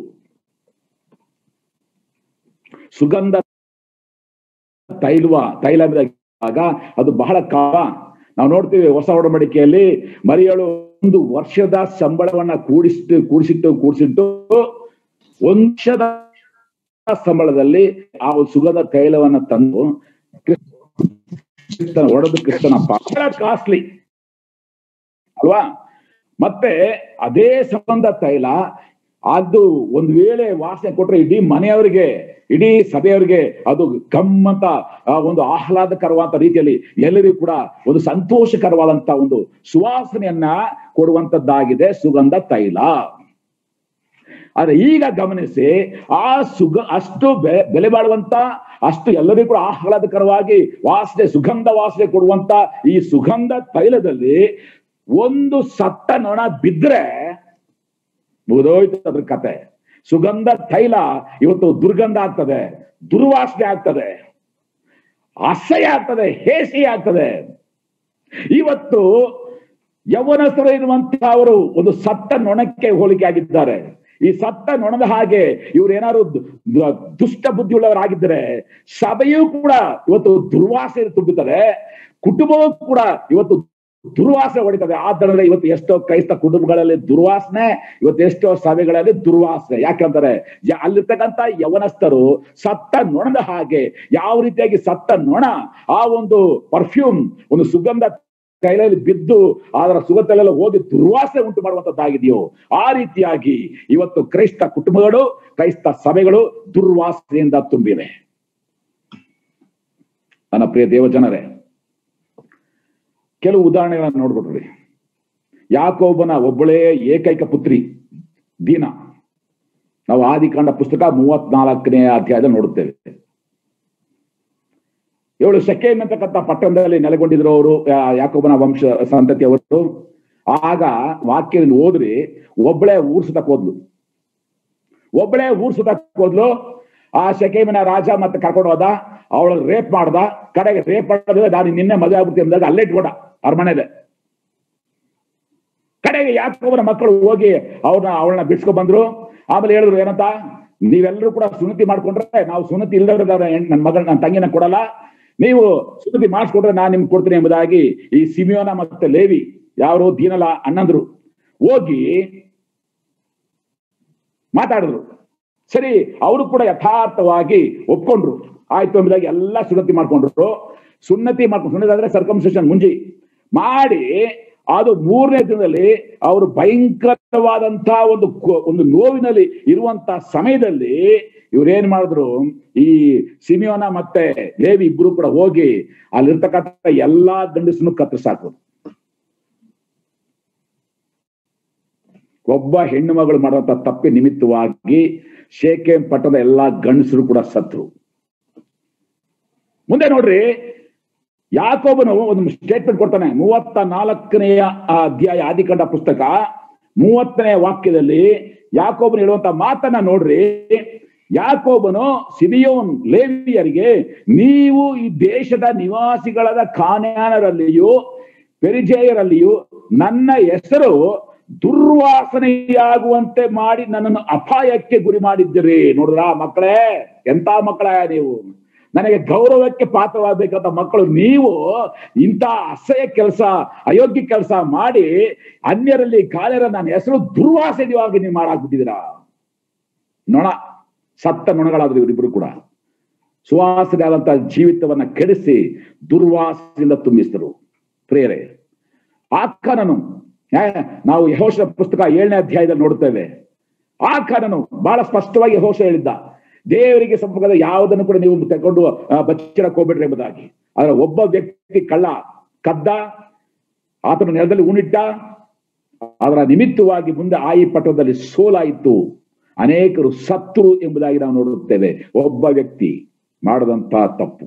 ಸುಗಂಧ ತೈಲವ ತೈಲ ಆಗ ಅದು ಬಹಳ ಕಾಲ ನಾವು ನೋಡ್ತೀವಿ ಹೊಸ ಒಡಂಬಡಿಕೆಯಲ್ಲಿ ಮರಿಯಳು ಒಂದು ವರ್ಷದ ಸಂಬಳವನ್ನ ಕೂಡಿಸಿಟ್ಟು ಕೂಡಿಸಿಟ್ಟು ಕೂಡಿಸಿಟ್ಟು ಒಂದು ವರ್ಷದ ಸಂಬಳದಲ್ಲಿ ಆ ಒಂದು ಸುಗಂಧ ತೈಲವನ್ನ ತಂದು ಕ್ರಿಸ್ತನ ಒಡೆದು ಕ್ರಿಸ್ತನ ಬಹಳ ಕಾಸ್ಟ್ಲಿ ಅಲ್ವಾ ಮತ್ತೆ ಅದೇ ಸಂಬಂಧ ತೈಲ ಅದು ಒಂದ್ ವೇಳೆ ವಾಸನೆ ಕೊಟ್ರೆ ಇಡೀ ಮನೆಯವರಿಗೆ ಇಡೀ ಸಭೆಯವರಿಗೆ ಅದು ಗಮ್ಮಂತ ಆ, ಒಂದು ಆಹ್ಲಾದಕರವಾದ ರೀತಿಯಲ್ಲಿ ಎಲ್ಲರಿಗೂ ಕೂಡ ಒಂದು ಸಂತೋಷಕರವಾದಂತ ಒಂದು ಸುವಾಸನೆಯನ್ನ ಕೊಡುವಂತದ್ದಾಗಿದೆ ಸುಗಂಧ ತೈಲ ಆದ್ರೆ ಈಗ ಗಮನಿಸಿ ಆ ಸುಗ ಅಷ್ಟು ಬೆ- ಬೆಲೆ ಬಾಳುವಂತ ಅಷ್ಟು ಎಲ್ಲರಿಗೂ ಕೂಡ ಆಹ್ಲಾದಕರವಾಗಿ ವಾಸನೆ ಸುಗಂಧ ವಾಸನೆ ಕೊಡುವಂತ ಈ ಸುಗಂಧ ತೈಲದಲ್ಲಿ ಒಂದು ಸತ್ತ ನೊಣ ಬಿದ್ರೆ ಮುಗಿದೋಯ್ತು ಅದ್ರ ಕತೆ ಸುಗಂಧ ತೈಲ ಇವತ್ತು ದುರ್ಗಂಧ ಆಗ್ತದೆ ದುರ್ವಾಸನೆ ಆಗ್ತದೆ ಅಸಹ್ಯ ಆಗ್ತದೆ ಹೇಸಿ ಆಗ್ತದೆ ಇವತ್ತು ಯೌವನಸ್ಥರು ಇರುವಂತಹ ಅವರು ಒಂದು ಸತ್ತ ನೊಣಕ್ಕೆ ಹೋಲಿಕೆ ಆಗಿದ್ದಾರೆ ಈ ಸತ್ತ ನೊಣದ ಹಾಗೆ ಇವ್ರು ಏನಾದ್ರು ದು- ದು- ದುಷ್ಟ ಬುದ್ಧಿಯುಳ್ಳವರಾಗಿದ್ದರೆ ಸಭೆಯೂ ಕೂಡ ಇವತ್ತು ದುರ್ವಾಸನೆ ತುಂಬುತ್ತದೆ ಕುಟುಂಬವೂ ಕೂಡ ಇವತ್ತು ದುರ್ವಾಸನೆ ಹೊಡಿತದೆ ಆದ್ದರಿಂದ ಇವತ್ತು ಎಷ್ಟೋ ಕ್ರೈಸ್ತ ಕುಟುಂಬಗಳಲ್ಲಿ ದುರ್ವಾಸನೆ ಇವತ್ತು ಎಷ್ಟೋ ಸಭೆಗಳಲ್ಲಿ ದುರ್ವಾಸನೆ ಯಾಕಂದ್ರೆ ಯ- ಅಲ್ಲಿರ್ತಕ್ಕಂಥ ಯವನಸ್ಥರು ಸತ್ತ ನೊಣದ ಹಾಗೆ ಯಾವ ರೀತಿಯಾಗಿ ಸತ್ತ ನೊಣ ಆ ಒಂದು ಪರ್ಫ್ಯೂಮ್ ಒಂದು ಸುಗಂಧ ಕೈಲಲ್ಲಿ ಬಿದ್ದು ಅದರ ಸುಗಂಧಲೆಲ್ಲ ಹೋಗಿ ದುರ್ವಾಸನೆ ಉಂಟು ಮಾಡುವಂತದ್ದಾಗಿದೆಯೋ ಆ ರೀತಿಯಾಗಿ ಇವತ್ತು ಕ್ರೈಸ್ತ ಕುಟುಂಬಗಳು ಕ್ರೈಸ್ತ ಸಭೆಗಳು ದುರ್ವಾಸನೆಯಿಂದ ತುಂಬಿವೆ ನನ್ನ ಪ್ರಿಯ ದೇವಜನರೇ ಕೆಲವು ಉದಾಹರಣೆಗಳನ್ನ ನೋಡ್ಬಿಟ್ರಿ ಯಾಕೋಬನ ಒಬ್ಬಳೇ ಏಕೈಕ ಪುತ್ರಿ ದೀನ ನಾವು ಆದಿಕಾಂಡ ಪುಸ್ತಕ ಮೂವತ್ನಾಲ್ಕನೇ ಅಧ್ಯಾಯದಲ್ಲಿ ನೋಡುತ್ತೇವೆ ಇವಳು ಶೆಕೇಮ್ ಅಂತಕ್ಕಂಥ ಪಟ್ಟಣದಲ್ಲಿ ನೆಲೆಗೊಂಡಿದ್ರು ಅವರು ಯಾಕೋಬನ ವಂಶ ಸಂತತಿಯವರು ಆಗ ವಾಕ್ಯದಲ್ಲಿ ಹೋದ್ರಿ ಒಬ್ಬಳೇ ಊರ್ ಸುತ್ತಕ್ ಹೋದ್ಲು ಒಬ್ಬಳೇ ಊರ್ ಸುತ್ತಕ್ ಹೋದ್ಲು ಆ ಶೆಕೇಮಿನ ರಾಜ ಮತ್ತೆ ಕರ್ಕೊಂಡು ಹೋದ ಅವಳ ರೇಪ್ ಮಾಡ್ದ ಕಡೆಗೆ ರೇಪ್ ಮಾಡಿದ್ರೆ ನಾನು ನಿನ್ನೆ ಮದುವೆ ಆಗ್ಬಿಡ್ತೀನಿ ಅಂದಾಗ ಅಲ್ಲೇ ಇಟ್ಕೊಂಡ ಅರಮನೆದೆ ಕಡೆಗೆ ಯಾಕೋಬನ ಮಕ್ಕಳು ಹೋಗಿ ಅವ್ರನ್ನ ಅವಳನ್ನ ಬಿಡ್ಸ್ಕೊಂಡ್ ಬಂದ್ರು ಆಮೇಲೆ ಹೇಳಿದ್ರು ಏನಂತ ನೀವೆಲ್ಲರೂ ಕೂಡ ಸುನ್ನತಿ ಮಾಡ್ಕೊಂಡ್ರೆ ನಾವು ಸುನ್ನತಿ ಇಲ್ದವ್ರ ನನ್ನ ಮಗಳ ನನ್ನ ತಂಗಿನ ಕೊಡಲ್ಲ ನೀವು ಸುನ್ನತಿ ಮಾಡಿಸ್ಕೊಟ್ರೆ ನಾನು ನಿಮ್ಗೆ ಕೊಡ್ತೀನಿ ಎಂಬುದಾಗಿ ಈ ಸಿಮಿಯೋನ ಮತ್ತೆ ಲೇವಿ ಯಾರು ದೀನಲ ಅಣ್ಣಂದ್ರು ಹೋಗಿ ಮಾತಾಡಿದ್ರು ಸರಿ ಅವರು ಕೂಡ ಯಥಾರ್ಥವಾಗಿ ಒಪ್ಕೊಂಡ್ರು ಆಯ್ತು ಎಂಬುದಾಗಿ ಎಲ್ಲ ಸುನ್ನತಿ ಮಾಡ್ಕೊಂಡ್ರು ಸುನ್ನತಿ ಮಾಡ್ಕೊಂಡು ಸುನ್ನತಿ ಅಂದ್ರೆ ಸರ್ಕಮ್ಸೇಷನ್ ಮುಂಜಿ ಮಾಡಿ ಅದು ಮೂರನೇ ದಿನದಲ್ಲಿ ಅವರು ಭಯಂಕರವಾದಂತಹ ಒಂದು ಕೊ- ಒಂದು ನೋವಿನಲ್ಲಿ ಇರುವಂತ ಸಮಯದಲ್ಲಿ ಇವ್ರೇನ್ ಮಾಡಿದ್ರು ಈ ಸಿಮಿಯೋನ ಮತ್ತೆ ಲೇವಿ ಇಬ್ರು ಕೂಡ ಹೋಗಿ ಅಲ್ಲಿರ್ತಕ್ಕಂಥ ಎಲ್ಲಾ ಗಂಡಸನ್ನು ಕತ್ತರಿಸಾಕ್ರು ಒಬ್ಬ ಹೆಣ್ಣು ಮಗಳು ಮಾಡುವಂತ ತಪ್ಪಿ ನಿಮಿತ್ತವಾಗಿ ಶೇಖೇಮ್ ಪಟ್ಟದ ಎಲ್ಲಾ ಗಂಡಸರು ಕೂಡ ಸತ್ರು ಮುಂದೆ ನೋಡ್ರಿ ಯಾಕೋಬನು ಒಂದು ಸ್ಟೇಟ್ಮೆಂಟ್ ಕೊಡ್ತಾನೆ ಮೂವತ್ತ ನಾಲ್ಕನೆಯ ಆ ಅಧ್ಯಾಯ ಆದಿಕಂಡ ಪುಸ್ತಕ ಮೂವತ್ತನೇ ವಾಕ್ಯದಲ್ಲಿ ಯಾಕೋಬನು ಹೇಳುವಂತ ಮಾತನ್ನ ನೋಡ್ರಿ ಯಾಕೋಬನು ಸಿರಿಯೋನ್ ಲೇವಿಯರಿಗೆ ನೀವು ಈ ದೇಶದ ನಿವಾಸಿಗಳಾದ ಕಾನ್ಯಾನರಲ್ಲಿಯೂ ಪೆರಿಜೇಯರಲ್ಲಿಯೂ ನನ್ನ ಹೆಸರು ದುರ್ವಾಸನೆಯಾಗುವಂತೆ ಮಾಡಿ ನನ್ನನ್ನು ಅಪಾಯಕ್ಕೆ ಗುರಿ ಮಾಡಿದ್ದೀರಿ ನೋಡಿದ್ರ ಮಕ್ಕಳೇ ಎಂತ ಮಕ್ಕಳ ನೀವು ನನಗೆ ಗೌರವಕ್ಕೆ ಪಾತ್ರವಾಗಬೇಕಂತ ಮಕ್ಕಳು ನೀವು ಇಂಥ ಅಸಹ್ಯ ಕೆಲಸ ಅಯೋಗ್ಯ ಕೆಲಸ ಮಾಡಿ ಅನ್ಯರಲ್ಲಿ ಕಾಲರ ನನ್ನ ಹೆಸರು ದುರ್ವಾಸನೆಯಾಗಿ ನೀವು ಮಾಡಾಕ್ಬಿಟ್ಟಿದ್ದೀರಾ ನೊಣ ಸತ್ತ ನೊಣಗಳಾದ್ರು ಇವರಿಬ್ರು ಕೂಡ ಸುವಾಸನೆ ಆದಂತಹ ಜೀವಿತವನ್ನ ಕೆಡಿಸಿ ದುರ್ವಾಸದಿಂದ ತುಂಬಿಸಿದರು ಪ್ರೇರೆ ಆಖಾನನು ಯಾ- ನಾವು ಯಹೋಶ ಪುಸ್ತಕ ಏಳನೇ ಅಧ್ಯಾಯದಲ್ಲಿ ನೋಡ್ತೇವೆ ಆಖಾನನು ಬಹಳ ಸ್ಪಷ್ಟವಾಗಿ ಯಹೋಶ ಹೇಳಿದ್ದ ದೇವರಿಗೆ ಸಂಪರ್ಕದ ಯಾವುದನ್ನು ಕೂಡ ನೀವು ತಗೊಂಡು ಆ, ಬಚ್ಚಿಡಕ್ ಹೋಗ್ಬೇಡ್ರಿ ಎಂಬುದಾಗಿ ಆದ್ರೆ ಒಬ್ಬ ವ್ಯಕ್ತಿ ಕಳ್ಳ ಕದ್ದ ಆತನ ನೆಲದಲ್ಲಿ ಉಣಿಟ್ಟ ಅದರ ನಿಮಿತ್ತವಾಗಿ ಮುಂದೆ ಆಯಿ ಪಟ್ಟಣದಲ್ಲಿ ಸೋಲಾಯಿತು ಅನೇಕರು ಸತ್ರು ಎಂಬುದಾಗಿ ನಾವು ನೋಡುತ್ತೇವೆ ಒಬ್ಬ ವ್ಯಕ್ತಿ ಮಾಡದಂತ ತಪ್ಪು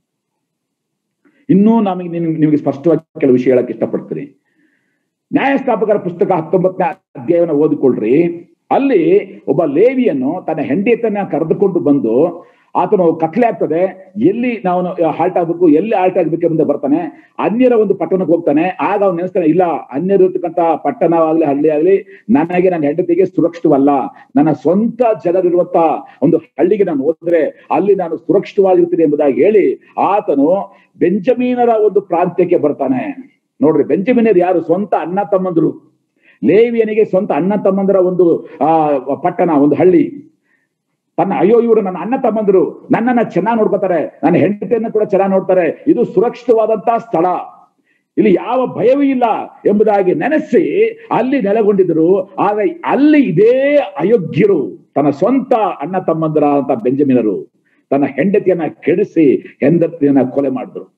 ಇನ್ನೂ ನಮಗೆ ನಿಮ್- ನಿಮಗೆ ಸ್ಪಷ್ಟವಾಗಿ ಕೆಲವು ವಿಷಯ ಹೇಳಕ್ ಇಷ್ಟಪಡ್ತೀನಿ ನ್ಯಾಯಸ್ಥಾಪಕರ ಪುಸ್ತಕ ಹತ್ತೊಂಬತ್ತನೇ ಅಧ್ಯಾಯವನ್ನು ಓದಿಕೊಳ್ಳ್ರಿ ಅಲ್ಲಿ ಒಬ್ಬ ಲೇವಿಯನ್ನು ತನ್ನ ಹೆಂಡತಿಯನ್ನ ಕರೆದುಕೊಂಡು ಬಂದು ಆತನು ಕತ್ಲೆ ಆಗ್ತದೆ ಎಲ್ಲಿ ನಾವು ಹಾಲ್ಟ್ ಆಗ್ಬೇಕು ಎಲ್ಲಿ ಹಾಲ್ಟ್ ಆಗ್ಬೇಕು ಎಂಬುದು ಬರ್ತಾನೆ ಅನ್ಯರ ಒಂದು ಪಟ್ಟಣಕ್ಕೆ ಹೋಗ್ತಾನೆ ಆಗ ಅವ್ನು ನೆನೆಸ್ತಾನೆ ಇಲ್ಲ ಅನ್ಯರು ಇರ್ತಕ್ಕಂಥ ಪಟ್ಟಣ ಆಗ್ಲಿ ಹಳ್ಳಿ ಆಗ್ಲಿ ನನಗೆ ನನ್ನ ಹೆಂಡತಿಗೆ ಸುರಕ್ಷಿತವಲ್ಲ ನನ್ನ ಸ್ವಂತ ಜನರಿರುವಂತ ಒಂದು ಹಳ್ಳಿಗೆ ನಾನು ಹೋದ್ರೆ ಅಲ್ಲಿ ನಾನು ಸುರಕ್ಷಿತವಾಗಿರ್ತೀನಿ ಎಂಬುದಾಗಿ ಹೇಳಿ ಆತನು ಬೆಂಜಮೀನರ ಒಂದು ಪ್ರಾಂತ್ಯಕ್ಕೆ ಬರ್ತಾನೆ ನೋಡ್ರಿ ಬೆಂಜಮಿನರು ಯಾರು ಸ್ವಂತ ಅಣ್ಣ ತಮ್ಮಂದ್ರು ಲೇವಿಯನಿಗೆ ಸ್ವಂತ ಅಣ್ಣ ತಮ್ಮಂದರ ಒಂದು ಆ ಪಟ್ಟಣ ಒಂದು ಹಳ್ಳಿ ತನ್ನ ಅಯ್ಯೋ ಇವರು ನನ್ನ ಅಣ್ಣ ತಮ್ಮಂದ್ರು ನನ್ನನ್ನ ಚೆನ್ನಾಗಿ ನೋಡ್ಕೋತಾರೆ ನನ್ನ ಹೆಂಡತಿಯನ್ನು ಕೂಡ ಚೆನ್ನಾಗಿ ನೋಡ್ತಾರೆ ಇದು ಸುರಕ್ಷಿತವಾದಂತಹ ಸ್ಥಳ ಇಲ್ಲಿ ಯಾವ ಭಯವೂ ಇಲ್ಲ ಎಂಬುದಾಗಿ ನೆನೆಸಿ ಅಲ್ಲಿ ನೆಲೆಗೊಂಡಿದ್ರು ಆದ್ರೆ ಅಲ್ಲಿ ಇದೇ ಅಯೋಗ್ಯರು ತನ್ನ ಸ್ವಂತ ಅಣ್ಣ ತಮ್ಮಂದರ ಅಂತ ಬೆಂಜಮಿನರು ತನ್ನ ಹೆಂಡತಿಯನ್ನ ಕೆಡಿಸಿ ಹೆಂಡತಿಯನ್ನ ಕೊಲೆ ಮಾಡಿದ್ರು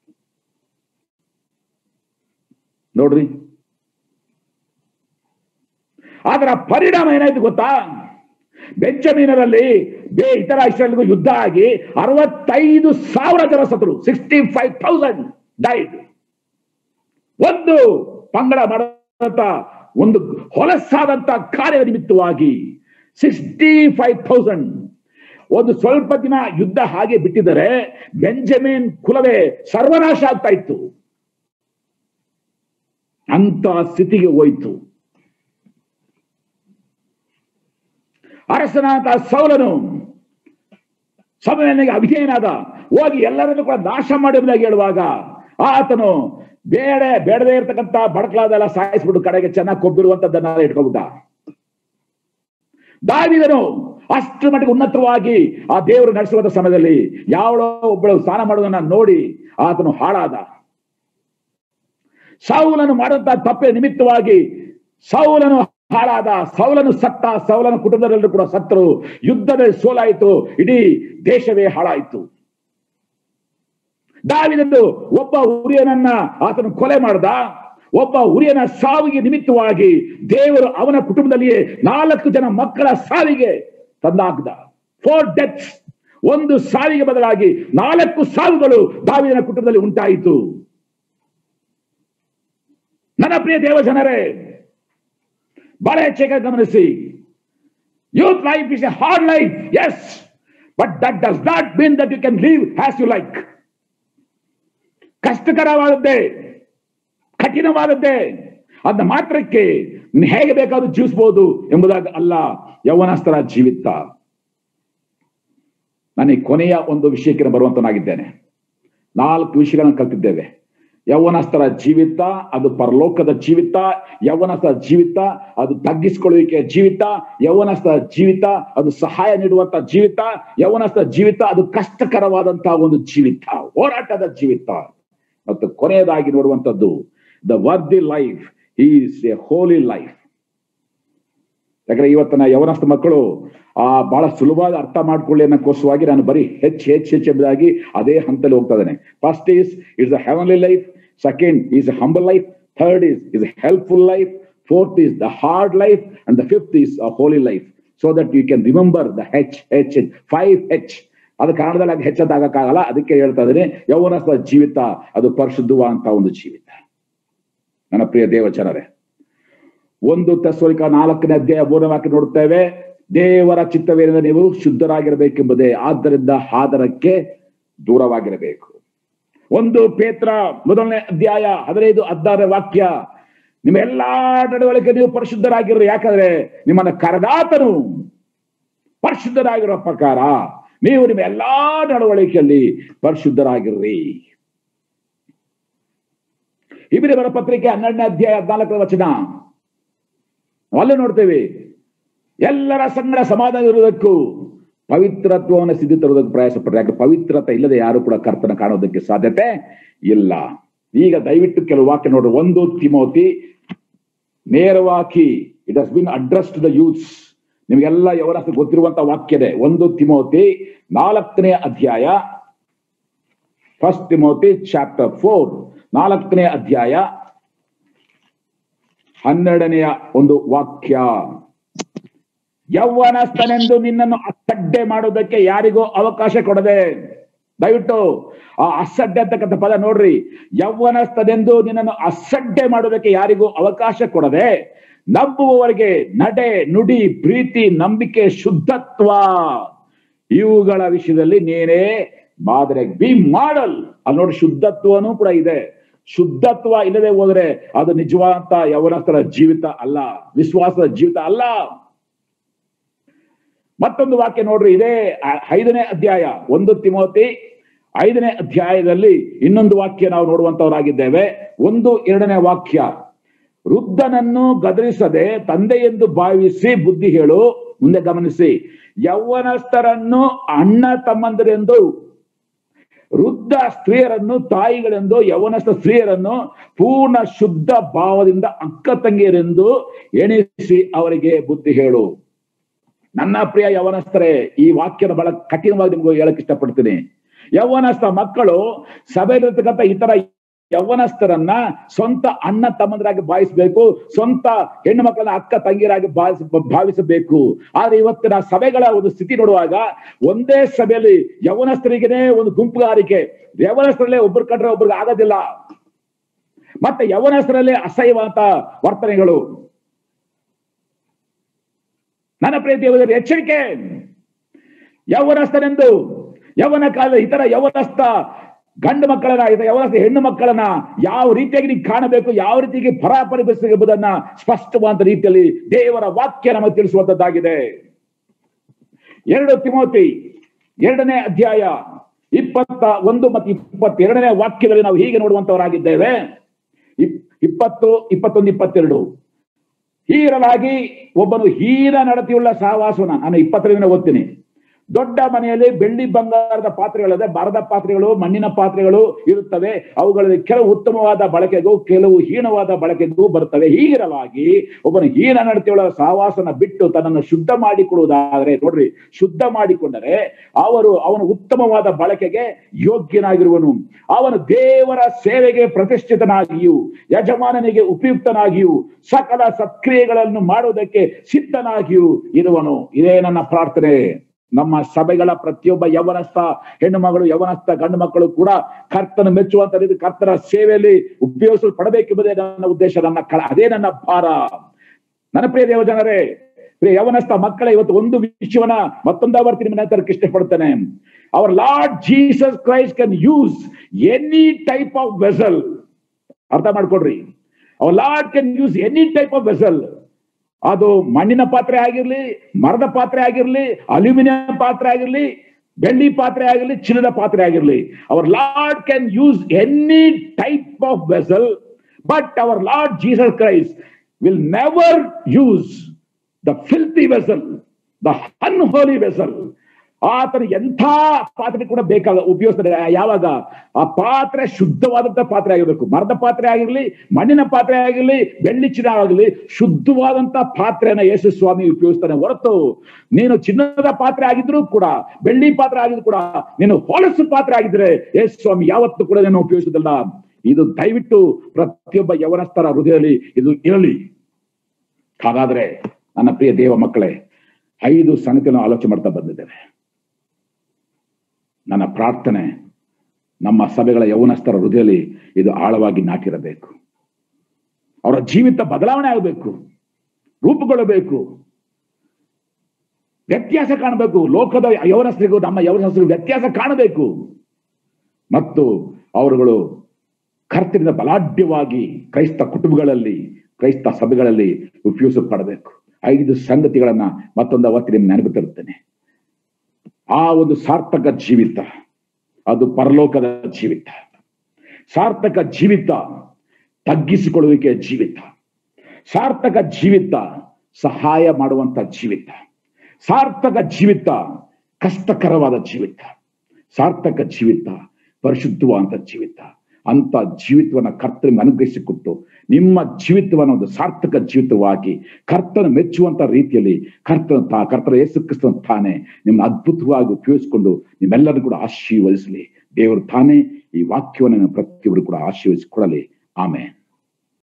ನೋಡ್ರಿ ಅದರ ಪರಿಣಾಮ ಏನಾಯ್ತು ಗೊತ್ತಾ ಬೆಂಜಮೀನರಲ್ಲಿ ಬೇ ಇತರ ಇಸ್ರೇಲ್ಗೂ ಯುದ್ಧ ಆಗಿ ಅರವತ್ತೈದು ಸಾವಿರ ಜನ ಸತ್ರು ಸಿಕ್ಸ್ಟಿ ಫೈವ್ ಥೌಸಂಡ್ ಡೈಡ್ ಒಂದು ಪಂಗಡ ಮಾಡದಂತ ಒಂದು ಹೊಲಸಾದಂತ ಕಾರ್ಯ ನಿಮಿತ್ತವಾಗಿ ಸಿಕ್ಸ್ಟಿ ಫೈವ್ ಥೌಸಂಡ್ ಒಂದು ಸ್ವಲ್ಪ ದಿನ ಯುದ್ಧ ಹಾಗೆ ಬಿಟ್ಟಿದರೆ ಬೆಂಜಮಿನ್ ಕುಲವೇ ಸರ್ವನಾಶ ಆಗ್ತಾ ಇತ್ತು ಅಂತ ಸ್ಥಿತಿಗೆ ಹೋಯಿತು ಅರಸನಾದ ಸೌಲನು ಸಮಯನಿಗೆ ಅವಿಧೇಯನಾದ ಹೋಗಿ ಎಲ್ಲರನ್ನು ಕೂಡ ನಾಶ ಮಾಡುವುದಾಗಿ ಹೇಳುವಾಗ ಆತನು ಬೇಡ ಬೇಡದೇ ಇರತಕ್ಕಂತ ಬಡಕಲಾದೆಲ್ಲ ಸಾಯಿಸ್ಬಿಟ್ಟು ಕಡೆಗೆ ಚೆನ್ನಾಗಿ ಕೊಬ್ಬಿರುವಂತದ್ದನ್ನ ಇಟ್ಕೊಬಿಟ್ಟ ದಾವಿದನು ಅಷ್ಟು ಮಟ್ಟಿಗೆ ಉನ್ನತವಾಗಿ ಆ ದೇವರು ನಡೆಸುವಂತ ಸಮಯದಲ್ಲಿ ಯಾವಳೋ ಒಬ್ಬಳು ಸ್ನಾನ ಮಾಡುವುದನ್ನ ನೋಡಿ ಆತನು ಹಾಳಾದ ಸೌಲನು ಮಾಡುವಂತ ತಪ್ಪೆ ನಿಮಿತ್ತವಾಗಿ ಸೌಲನು ಹಾಳಾದ ಸೌಲನು ಸತ್ತ ಸೌಲನ ಕುಟುಂಬದಲ್ಲೂ ಕೂಡ ಸತ್ತರು ಯುದ್ಧದಲ್ಲಿ ಸೋಲಾಯಿತು ಇಡೀ ದೇಶವೇ ಹಾಳಾಯಿತು ದಾವಿದಂದು ಒಬ್ಬ ಉರಿಯನನ್ನ ಆತನು ಕೊಲೆ ಮಾಡ್ದ ಒಬ್ಬ ಉರಿಯನ ಸಾವಿಗೆ ನಿಮಿತ್ತವಾಗಿ ದೇವರು ಅವನ ಕುಟುಂಬದಲ್ಲಿಯೇ ನಾಲ್ಕು ಜನ ಮಕ್ಕಳ ಸಾವಿಗೆ ತಂದಾಕ್ದ ಫೋರ್ ಡೆತ್ಸ್ ಒಂದು ಸಾವಿಗೆ ಬದಲಾಗಿ ನಾಲ್ಕು ಸಾವುಗಳು ದಾವಿದನ ಕುಟುಂಬದಲ್ಲಿ ಉಂಟಾಯಿತು ನನ್ನ ಪ್ರಿಯ ದೇವ ಜನರೇ ಬಹಳ ಹೆಚ್ಚಾಗಿ ಗಮನಿಸಿ youth life is a hard life yes but that does not mean that you can leave has you like ಕಷ್ಟಕರವಾದದ್ದೇ ಕಠಿಣವಾದದ್ದೇ ಅದನ್ನ ಮಾತ್ರಕ್ಕೆ ನೀನು ಹೇಗೆ ಬೇಕಾದ್ರೂ ಜೀವಿಸಬಹುದು ಎಂಬುದಾಗಿ ಅಲ್ಲ ಯೌವನಸ್ಥರ ಜೀವಿತ ನನಗೆ ಕೊನೆಯ ಒಂದು ವಿಷಯಕ್ಕೆ ನಾನು ಬರುವಂತನಾಗಿದ್ದೇನೆ ನಾಲ್ಕು ವಿಷಯಗಳನ್ನು ಕಲ್ತಿದ್ದೇವೆ ಯೌವನಸ್ಥರ ಜೀವಿತ ಅದು ಪರಲೋಕದ ಜೀವಿತ ಯೌವನಸ್ಥರ ಜೀವಿತ ಅದು ತಗ್ಗಿಸಿಕೊಳ್ಳುವಿಕೆಯ ಜೀವಿತ ಯೌವನಸ್ಥರ ಜೀವಿತ ಅದು ಸಹಾಯ ನೀಡುವಂತ ಜೀವಿತ ಯೌವನಸ್ಥರ ಜೀವಿತ ಅದು ಕಷ್ಟಕರವಾದಂತಹ ಒಂದು ಜೀವಿತ ಹೋರಾಟದ ಜೀವಿತ ಮತ್ತು ಕೊನೆಯದಾಗಿ ನೋಡುವಂಥದ್ದು the worthy life is a holy life ಯಾಕಂದ್ರೆ ಇವತ್ತಿನ ಯವನಸ್ಥ ಮಕ್ಕಳು ಆ ಬಹಳ ಸುಲಭವಾಗಿ ಅರ್ಥ ಮಾಡ್ಕೊಳ್ಳಿ ಅನ್ನೋಕ್ಕೋಸ್ಕರವಾಗಿ ನಾನು ಬರೀ ಹೆಚ್ಚು ಹೆಚ್ಚು ಹೆಚ್ಚು ಎಂಬುದಾಗಿ ಅದೇ ಹಂತದಲ್ಲಿ ಹೋಗ್ತಾ ಇದ್ದೇನೆ first is is a heavenly life second is a humble life third is is a helpful life fourth is the hard life and the fifth is a holy life so that you can remember the H H five H ಅದು ಕನ್ನಡದಲ್ಲಿ ಆಗ ಹೆಚ್ಚಂತ ಆಗಕ್ಕಾಗಲ್ಲ ಅದಕ್ಕೆ ಹೇಳ್ತಾ ಇದ್ದೀನಿ ಯೌವನಸ್ಥ ಜೀವಿತ ಅದು ಪರಿಶುದ್ಧವಾದಂತ ಒಂದು ಜೀವಿತ ನನ್ನ ಪ್ರಿಯ ದೇವಚನರೇ ಒಂದು ತೆಸೋಲಿಕ ನಾಲ್ಕನೇ ಅಧ್ಯಾಯ ಮೂರನೇ ವಾಕ್ಯ ನೋಡುತ್ತೇವೆ ದೇವರ ಚಿತ್ತವೇನೆಂದರೆ ನೀವು ಶುದ್ಧರಾಗಿರಬೇಕೆಂಬುದೇ ಆದ್ದರಿಂದ ಆದರಕ್ಕೆ ದೂರವಾಗಿರಬೇಕು ಒಂದು ಪೇತ್ರ ಮೊದಲನೇ ಅಧ್ಯಾಯ ಹದಿನೈದು ಹದಿನಾರನೇ ವಾಕ್ಯ ನಿಮ್ಮ ಎಲ್ಲಾ ನಡವಳಿಕೆ ನೀವು ಪರಿಶುದ್ಧರಾಗಿರ್ರಿ ಯಾಕಂದ್ರೆ ನಿಮ್ಮನ್ನ ಕರೆದಾತನು ಪರಿಶುದ್ಧರಾಗಿರೋ ಪ್ರಕಾರ ನೀವು ನಿಮ್ಮ ಎಲ್ಲಾ ನಡವಳಿಕೆಯಲ್ಲಿ ಪರಿಶುದ್ಧರಾಗಿರ್ರಿ ಇಬ್ರಿಯರ ಪತ್ರಿಕೆ ಹನ್ನೆರಡನೇ ಅಧ್ಯಾಯ ಹದಿನಾಲ್ಕರ ವಚನ ಅಲ್ಲೂ ನೋಡ್ತೇವೆ ಎಲ್ಲರ ಸಂಗಡ ಸಮಾಧಾನ ಇರುವುದಕ್ಕೂ ಪವಿತ್ರತ್ವವನ್ನು ಸಿದ್ಧಿ ತರುವುದಕ್ಕೆ ಪ್ರಯಾಸ ಪಟ್ಟರೆ ಯಾಕೆ ಪವಿತ್ರತೆ ಇಲ್ಲದೆ ಯಾರು ಕೂಡ ಕರ್ತನ ಕಾಣೋದಕ್ಕೆ ಸಾಧ್ಯತೆ ಇಲ್ಲ ಈಗ ದಯವಿಟ್ಟು ಕೆಲವು ವಾಕ್ಯ ನೋಡ್ರಿ ಒಂದು ತಿಮೋತಿ ನೇರವಾಗಿ it has been address to the youths ನಿಮಗೆಲ್ಲ ಯವರಷ್ಟು ಗೊತ್ತಿರುವಂತ ವಾಕ್ಯದೆ ಒಂದು ತಿಮೋತಿ ನಾಲ್ಕನೇ ಅಧ್ಯಾಯ ಫಸ್ಟ್ ತಿಮೋತಿ ಚಾಪ್ಟರ್ ಫೋರ್ ನಾಲ್ಕನೇ ಅಧ್ಯಾಯ ಹನ್ನೆರಡನೆಯ ಒಂದು ವಾಕ್ಯ ಯೌವನಸ್ಥನೆಂದು ನಿನ್ನನ್ನು ಅಸಡ್ಡೆ ಮಾಡುವುದಕ್ಕೆ ಯಾರಿಗೂ ಅವಕಾಶ ಕೊಡದೆ ದಯವಿಟ್ಟು ಆ ಅಸಡ್ಡೆ ಅಂತಕ್ಕಂಥ ಪದ ನೋಡ್ರಿ ಯೌವನಸ್ಥನೆಂದು ನಿನ್ನನ್ನು ಅಸಡ್ಡೆ ಮಾಡುವುದಕ್ಕೆ ಯಾರಿಗೂ ಅವಕಾಶ ಕೊಡದೆ ನಂಬುವವರಿಗೆ ನಡೆ ನುಡಿ ಪ್ರೀತಿ ನಂಬಿಕೆ ಶುದ್ಧತ್ವ ಇವುಗಳ ವಿಷಯದಲ್ಲಿ ನೀನೇ ಮಾದರಿ ಬಿ ಮಾಡಲ್ ಅಲ್ಲಿ ನೋಡಿ ಶುದ್ಧತ್ವನೂ ಕೂಡ ಇದೆ ಶುದ್ಧತ್ವ ಇಲ್ಲದೆ ಹೋದ್ರೆ ಅದು ನಿಜವಾದ ಯವನಸ್ಥರ ಜೀವಿತ ಅಲ್ಲ ವಿಶ್ವಾಸದ ಜೀವಿತ ಅಲ್ಲ ಮತ್ತೊಂದು ವಾಕ್ಯ ನೋಡ್ರಿ ಇದೇ ಐ- ಐದನೇ ಅಧ್ಯಾಯ ಒಂದು ತಿಮೋತಿ ಐದನೇ ಅಧ್ಯಾಯದಲ್ಲಿ ಇನ್ನೊಂದು ವಾಕ್ಯ ನಾವು ನೋಡುವಂತವರಾಗಿದ್ದೇವೆ ಒಂದು ಎರಡನೇ ವಾಕ್ಯ ವೃದ್ಧನನ್ನು ಗದರಿಸದೆ ತಂದೆ ಎಂದು ಭಾವಿಸಿ ಬುದ್ಧಿ ಹೇಳು ಮುಂದೆ ಗಮನಿಸಿ ಯೌವನಸ್ಥರನ್ನು ಅಣ್ಣ ತಮ್ಮಂದಿರೆಂದು ವೃದ್ಧ ಸ್ತ್ರೀಯರನ್ನು ತಾಯಿಗಳೆಂದು ಯವನಸ್ಥ ಸ್ತ್ರೀಯರನ್ನು ಪೂರ್ಣ ಶುದ್ಧ ಭಾವದಿಂದ ಅಕ್ಕ ತಂಗಿಯರೆಂದು ಎಣಿಸಿ ಅವರಿಗೆ ಬುದ್ಧಿ ಹೇಳು ನನ್ನ ಪ್ರಿಯ ಯವನಸ್ಥರೇ ಈ ವಾಕ್ಯನ ಬಹಳ ಕಠಿಣವಾಗಿ ನಿಮ್ಗೆ ಹೇಳಕ್ ಇಷ್ಟಪಡ್ತೀನಿ ಯೌವನಸ್ಥ ಮಕ್ಕಳು ಸಭೆಯಲ್ಲಿರ್ತಕ್ಕಂಥ ಇತರ ಯೌವನಸ್ಥರನ್ನ ಸ್ವಂತ ಅಣ್ಣ ತಮ್ಮಂದರಾಗಿ ಭಾವಿಸಬೇಕು ಸ್ವಂತ ಹೆಣ್ಣು ಮಕ್ಕಳನ್ನ ಅಕ್ಕ ತಂಗಿಯರಾಗಿ ಭಾವಿಸ ಭಾವಿಸಬೇಕು ಆದ್ರೆ ಇವತ್ತಿನ ಸಭೆಗಳ ಒಂದು ಸ್ಥಿತಿ ನೋಡುವಾಗ ಒಂದೇ ಸಭೆಯಲ್ಲಿ ಯೌವನಸ್ಥರಿಗೇನೆ ಒಂದು ಗುಂಪುಗಾರಿಕೆ ಯೌವನಸ್ಥರಲ್ಲೇ ಒಬ್ರು ಕಂಡ್ರೆ ಒಬ್ರಿಗೆ ಆಗೋದಿಲ್ಲ ಮತ್ತೆ ಯೌವನಸ್ಥರಲ್ಲಿ ಅಸಹ್ಯವಾದ ವರ್ತನೆಗಳು ನನ್ನ ಪ್ರಿಯ ದೇವರ ಎಚ್ಚರಿಕೆ ಯೌವನಸ್ಥನೆಂದು ಯೌವನ ಕಾಲದ ಇತರ ಯೌವನಸ್ಥ ಗಂಡು ಮಕ್ಕಳನ್ನ ಇತರ ಯೌವನಸ್ಥ ಹೆಣ್ಣು ಮಕ್ಕಳನ್ನ ಯಾವ ರೀತಿಯಾಗಿ ನೀವು ಕಾಣಬೇಕು ಯಾವ ರೀತಿಯಾಗಿ ಪರಾಪರಿಸಬೇಕು ಎಂಬುದನ್ನ ಸ್ಪಷ್ಟವಾದ ರೀತಿಯಲ್ಲಿ ದೇವರ ವಾಕ್ಯ ನಮಗೆ ತಿಳಿಸುವಂತದ್ದಾಗಿದೆ ಎರಡು ತಿಮೋತಿ ಎರಡನೇ ಅಧ್ಯಾಯ ಇಪ್ಪತ್ತ ಒಂದು ಮತ್ತು ಇಪ್ಪತ್ತೆರಡನೇ ವಾಕ್ಯದಲ್ಲಿ ನಾವು ಹೀಗೆ ನೋಡುವಂತವರಾಗಿದ್ದೇವೆ ಇಪ್- ಇಪ್ಪತ್ತು ಇಪ್ಪತ್ತೊಂದು ಇಪ್ಪತ್ತೆರಡು ಹೀರಲಾಗಿ ಒಬ್ಬನು ಹೀನ ನಡತೆಯುಳ್ಳ ಸಹವಾಸನ ನಾನು ಇಪ್ಪತ್ತರಿಂದ ಓದ್ತೀನಿ ದೊಡ್ಡ ಮನೆಯಲ್ಲಿ ಬೆಳ್ಳಿ ಬಂಗಾರದ ಪಾತ್ರೆಗಳಿದೆ ಮರದ ಪಾತ್ರೆಗಳು ಮಣ್ಣಿನ ಪಾತ್ರೆಗಳು ಇರುತ್ತವೆ ಅವುಗಳಲ್ಲಿ ಕೆಲವು ಉತ್ತಮವಾದ ಬಳಕೆಗೂ ಕೆಲವು ಹೀನವಾದ ಬಳಕೆಗೂ ಬರುತ್ತವೆ ಹೀಗಿರಲಾಗಿ ಒಬ್ಬನು ಹೀನ ನಡತೆಯುಳ್ಳ ಸಹವಾಸನ ಬಿಟ್ಟು ತನ್ನನ್ನು ಶುದ್ಧ ಮಾಡಿಕೊಡುವುದಾದರೆ ನೋಡ್ರಿ ಶುದ್ಧ ಮಾಡಿಕೊಂಡರೆ ಅವರು ಅವನು ಉತ್ತಮವಾದ ಬಳಕೆಗೆ ಯೋಗ್ಯನಾಗಿರುವನು ಅವನು ದೇವರ ಸೇವೆಗೆ ಪ್ರತಿಷ್ಠಿತನಾಗಿಯೂ ಯಜಮಾನನಿಗೆ ಉಪಯುಕ್ತನಾಗಿಯೂ ಸಕಲ ಸತ್ಕ್ರಿಯೆಗಳನ್ನು ಮಾಡುವುದಕ್ಕೆ ಸಿದ್ಧನಾಗಿಯೂ ಇರುವನು ಇದೇ ನನ್ನ ಪ್ರಾರ್ಥನೆ ನಮ್ಮ ಸಭೆಗಳ ಪ್ರತಿಯೊಬ್ಬ ಯವನಸ್ಥ ಹೆಣ್ಣು ಮಗಳು ಯವನಸ್ಥ ಗಂಡು ಮಕ್ಕಳು ಕೂಡ ಕರ್ತನ ಮೆಚ್ಚುವಂತ ರೀತಿ ಕರ್ತನ ಸೇವೆಯಲ್ಲಿ ಉಪಯೋಗಿಸಲ್ಪಡಬೇಕೆಂಬುದೇ ನನ್ನ ಉದ್ದೇಶ ನನ್ನ ಕಳ ಅದೇ ನನ್ನ ಭಾರ ನನ್ನ ಪ್ರಿಯ ದೇವ ಜನರೇ ಪ್ರಿಯ ಯವನಸ್ಥ ಮಕ್ಕಳ ಇವತ್ತು ಒಂದು ವಿಷಯವನ್ನ ಮತ್ತೊಂದು ಬರ್ತೀನಿ ನಿಮ್ಮ ನಂತರ ಇಷ್ಟಪಡ್ತೇನೆ our Lord Jesus Christ can use any type of vessel ಅರ್ಥ ಮಾಡ್ಕೊಡ್ರಿ our Lord can use any type of vessel ಅದು ಮಣ್ಣಿನ ಪಾತ್ರೆ ಆಗಿರ್ಲಿ ಮರದ ಪಾತ್ರೆ ಆಗಿರ್ಲಿ ಅಲ್ಯೂಮಿನಿಯಂ ಪಾತ್ರೆ ಆಗಿರ್ಲಿ ಬೆಳ್ಳಿ ಪಾತ್ರೆ ಆಗಿರ್ಲಿ ಚಿನ್ನದ ಪಾತ್ರೆ ಆಗಿರ್ಲಿ our Lord can use any type of vessel but our Lord Jesus Christ will never use the filthy vessel the unholy vessel ಆತನ ಎಂಥ ಪಾತ್ರೆ ಕೂಡ ಬೇಕಾಗ ಉಪಯೋಗಿಸ್ತಾರೆ ಯಾವಾಗ ಆ ಪಾತ್ರೆ ಶುದ್ಧವಾದಂತ ಪಾತ್ರೆ ಆಗಿರ್ಬೇಕು ಮರದ ಪಾತ್ರೆ ಆಗಿರ್ಲಿ ಮಣ್ಣಿನ ಪಾತ್ರೆ ಆಗಿರ್ಲಿ ಬೆಳ್ಳಿ ಚಿನ್ನ ಆಗಲಿ ಶುದ್ಧವಾದಂತ ಪಾತ್ರೆಯನ್ನ ಯೇಸು ಸ್ವಾಮಿ ಉಪಯೋಗಿಸ್ತಾನೆ ಹೊರತು ನೀನು ಚಿನ್ನದ ಪಾತ್ರೆ ಆಗಿದ್ರು ಕೂಡ ಬೆಳ್ಳಿ ಪಾತ್ರೆ ಆಗಿದ್ರು ಕೂಡ ನೀನು ಹೊಲಸು ಪಾತ್ರೆ ಆಗಿದ್ರೆ ಯೇಸು ಸ್ವಾಮಿ ಯಾವತ್ತೂ ಕೂಡ ನೀನು ಉಪಯೋಗಿಸೋದಿಲ್ಲ ಇದು ದಯವಿಟ್ಟು ಪ್ರತಿಯೊಬ್ಬ ಯವನಸ್ಥರ ಹೃದಯದಲ್ಲಿ ಇದು ಇರಲಿ ಹಾಗಾದ್ರೆ ನನ್ನ ಪ್ರಿಯ ದೇವ ಮಕ್ಕಳೇ ಐದು ಸಂಗತಿಯನ್ನು ಆಲೋಚನೆ ಮಾಡ್ತಾ ಬಂದಿದ್ದೇವೆ ನನ್ನ ಪ್ರಾರ್ಥನೆ ನಮ್ಮ ಸಭೆಗಳ ಯೌವನಸ್ಥರ ಹೃದಯದಲ್ಲಿ ಇದು ಆಳವಾಗಿ ನಾಟಿರಬೇಕು ಅವರ ಜೀವಿತ ಬದಲಾವಣೆ ಆಗಬೇಕು ರೂಪುಗೊಳ್ಳಬೇಕು ವ್ಯತ್ಯಾಸ ಕಾಣಬೇಕು ಲೋಕದ ಯೌವನಸ್ಥರಿಗೂ ನಮ್ಮ ಯೌವನಸ್ಥರಿಗೂ ವ್ಯತ್ಯಾಸ ಕಾಣಬೇಕು ಮತ್ತು ಅವರುಗಳು ಕರ್ತರಿಂದ ಬಲಾಢ್ಯವಾಗಿ ಕ್ರೈಸ್ತ ಕುಟುಂಬಗಳಲ್ಲಿ ಕ್ರೈಸ್ತ ಸಭೆಗಳಲ್ಲಿ ಉಪಯೋಗಿಸಲ್ಪಡಬೇಕು ಐದು ಸಂಗತಿಗಳನ್ನ ಮತ್ತೊಂದು ಅವತ್ತು ನಿಮ್ಗೆ ನೆನಪು ತರುತ್ತೇನೆ ಆ ಒಂದು ಸಾರ್ಥಕ ಜೀವಿತ ಅದು ಪರಲೋಕದ ಜೀವಿತ ಸಾರ್ಥಕ ಜೀವಿತ ತಗ್ಗಿಸಿಕೊಳ್ಳುವಿಕೆಯ ಜೀವಿತ ಸಾರ್ಥಕ ಜೀವಿತ ಸಹಾಯ ಮಾಡುವಂತ ಜೀವಿತ ಸಾರ್ಥಕ ಜೀವಿತ ಕಷ್ಟಕರವಾದ ಜೀವಿತ ಸಾರ್ಥಕ ಜೀವಿತ ಪರಿಶುದ್ಧವಾದಂತ ಜೀವಿತ ಅಂತ ಜೀವಿತವನ್ನ ಕರ್ತನಿಗೆ ಅನುಗ್ರಹಿಸಿಕೊಟ್ಟು ನಿಮ್ಮ ಜೀವಿತವನ್ನ ಒಂದು ಸಾರ್ಥಕ ಜೀವಿತವಾಗಿ ಕರ್ತನ ಮೆಚ್ಚುವಂತ ರೀತಿಯಲ್ಲಿ ಕರ್ತನ ತಾ ಕರ್ತನ ಯೇಸು ಕ್ರಿಸ್ತನ ತಾನೇ ನಿಮ್ಮ ಅದ್ಭುತವಾಗಿ ಉಪಯೋಗಿಸಿಕೊಂಡು ನಿಮ್ಮೆಲ್ಲರೂ ಕೂಡ ಆಶೀರ್ವದಿಸಲಿ ದೇವರು ತಾನೇ ಈ ವಾಕ್ಯವನ್ನು ಪ್ರತಿಯೊಬ್ಬರು ಕೂಡ ಆಶೀರ್ವದಿಸಿಕೊಡಲಿ ಆಮೇಲೆ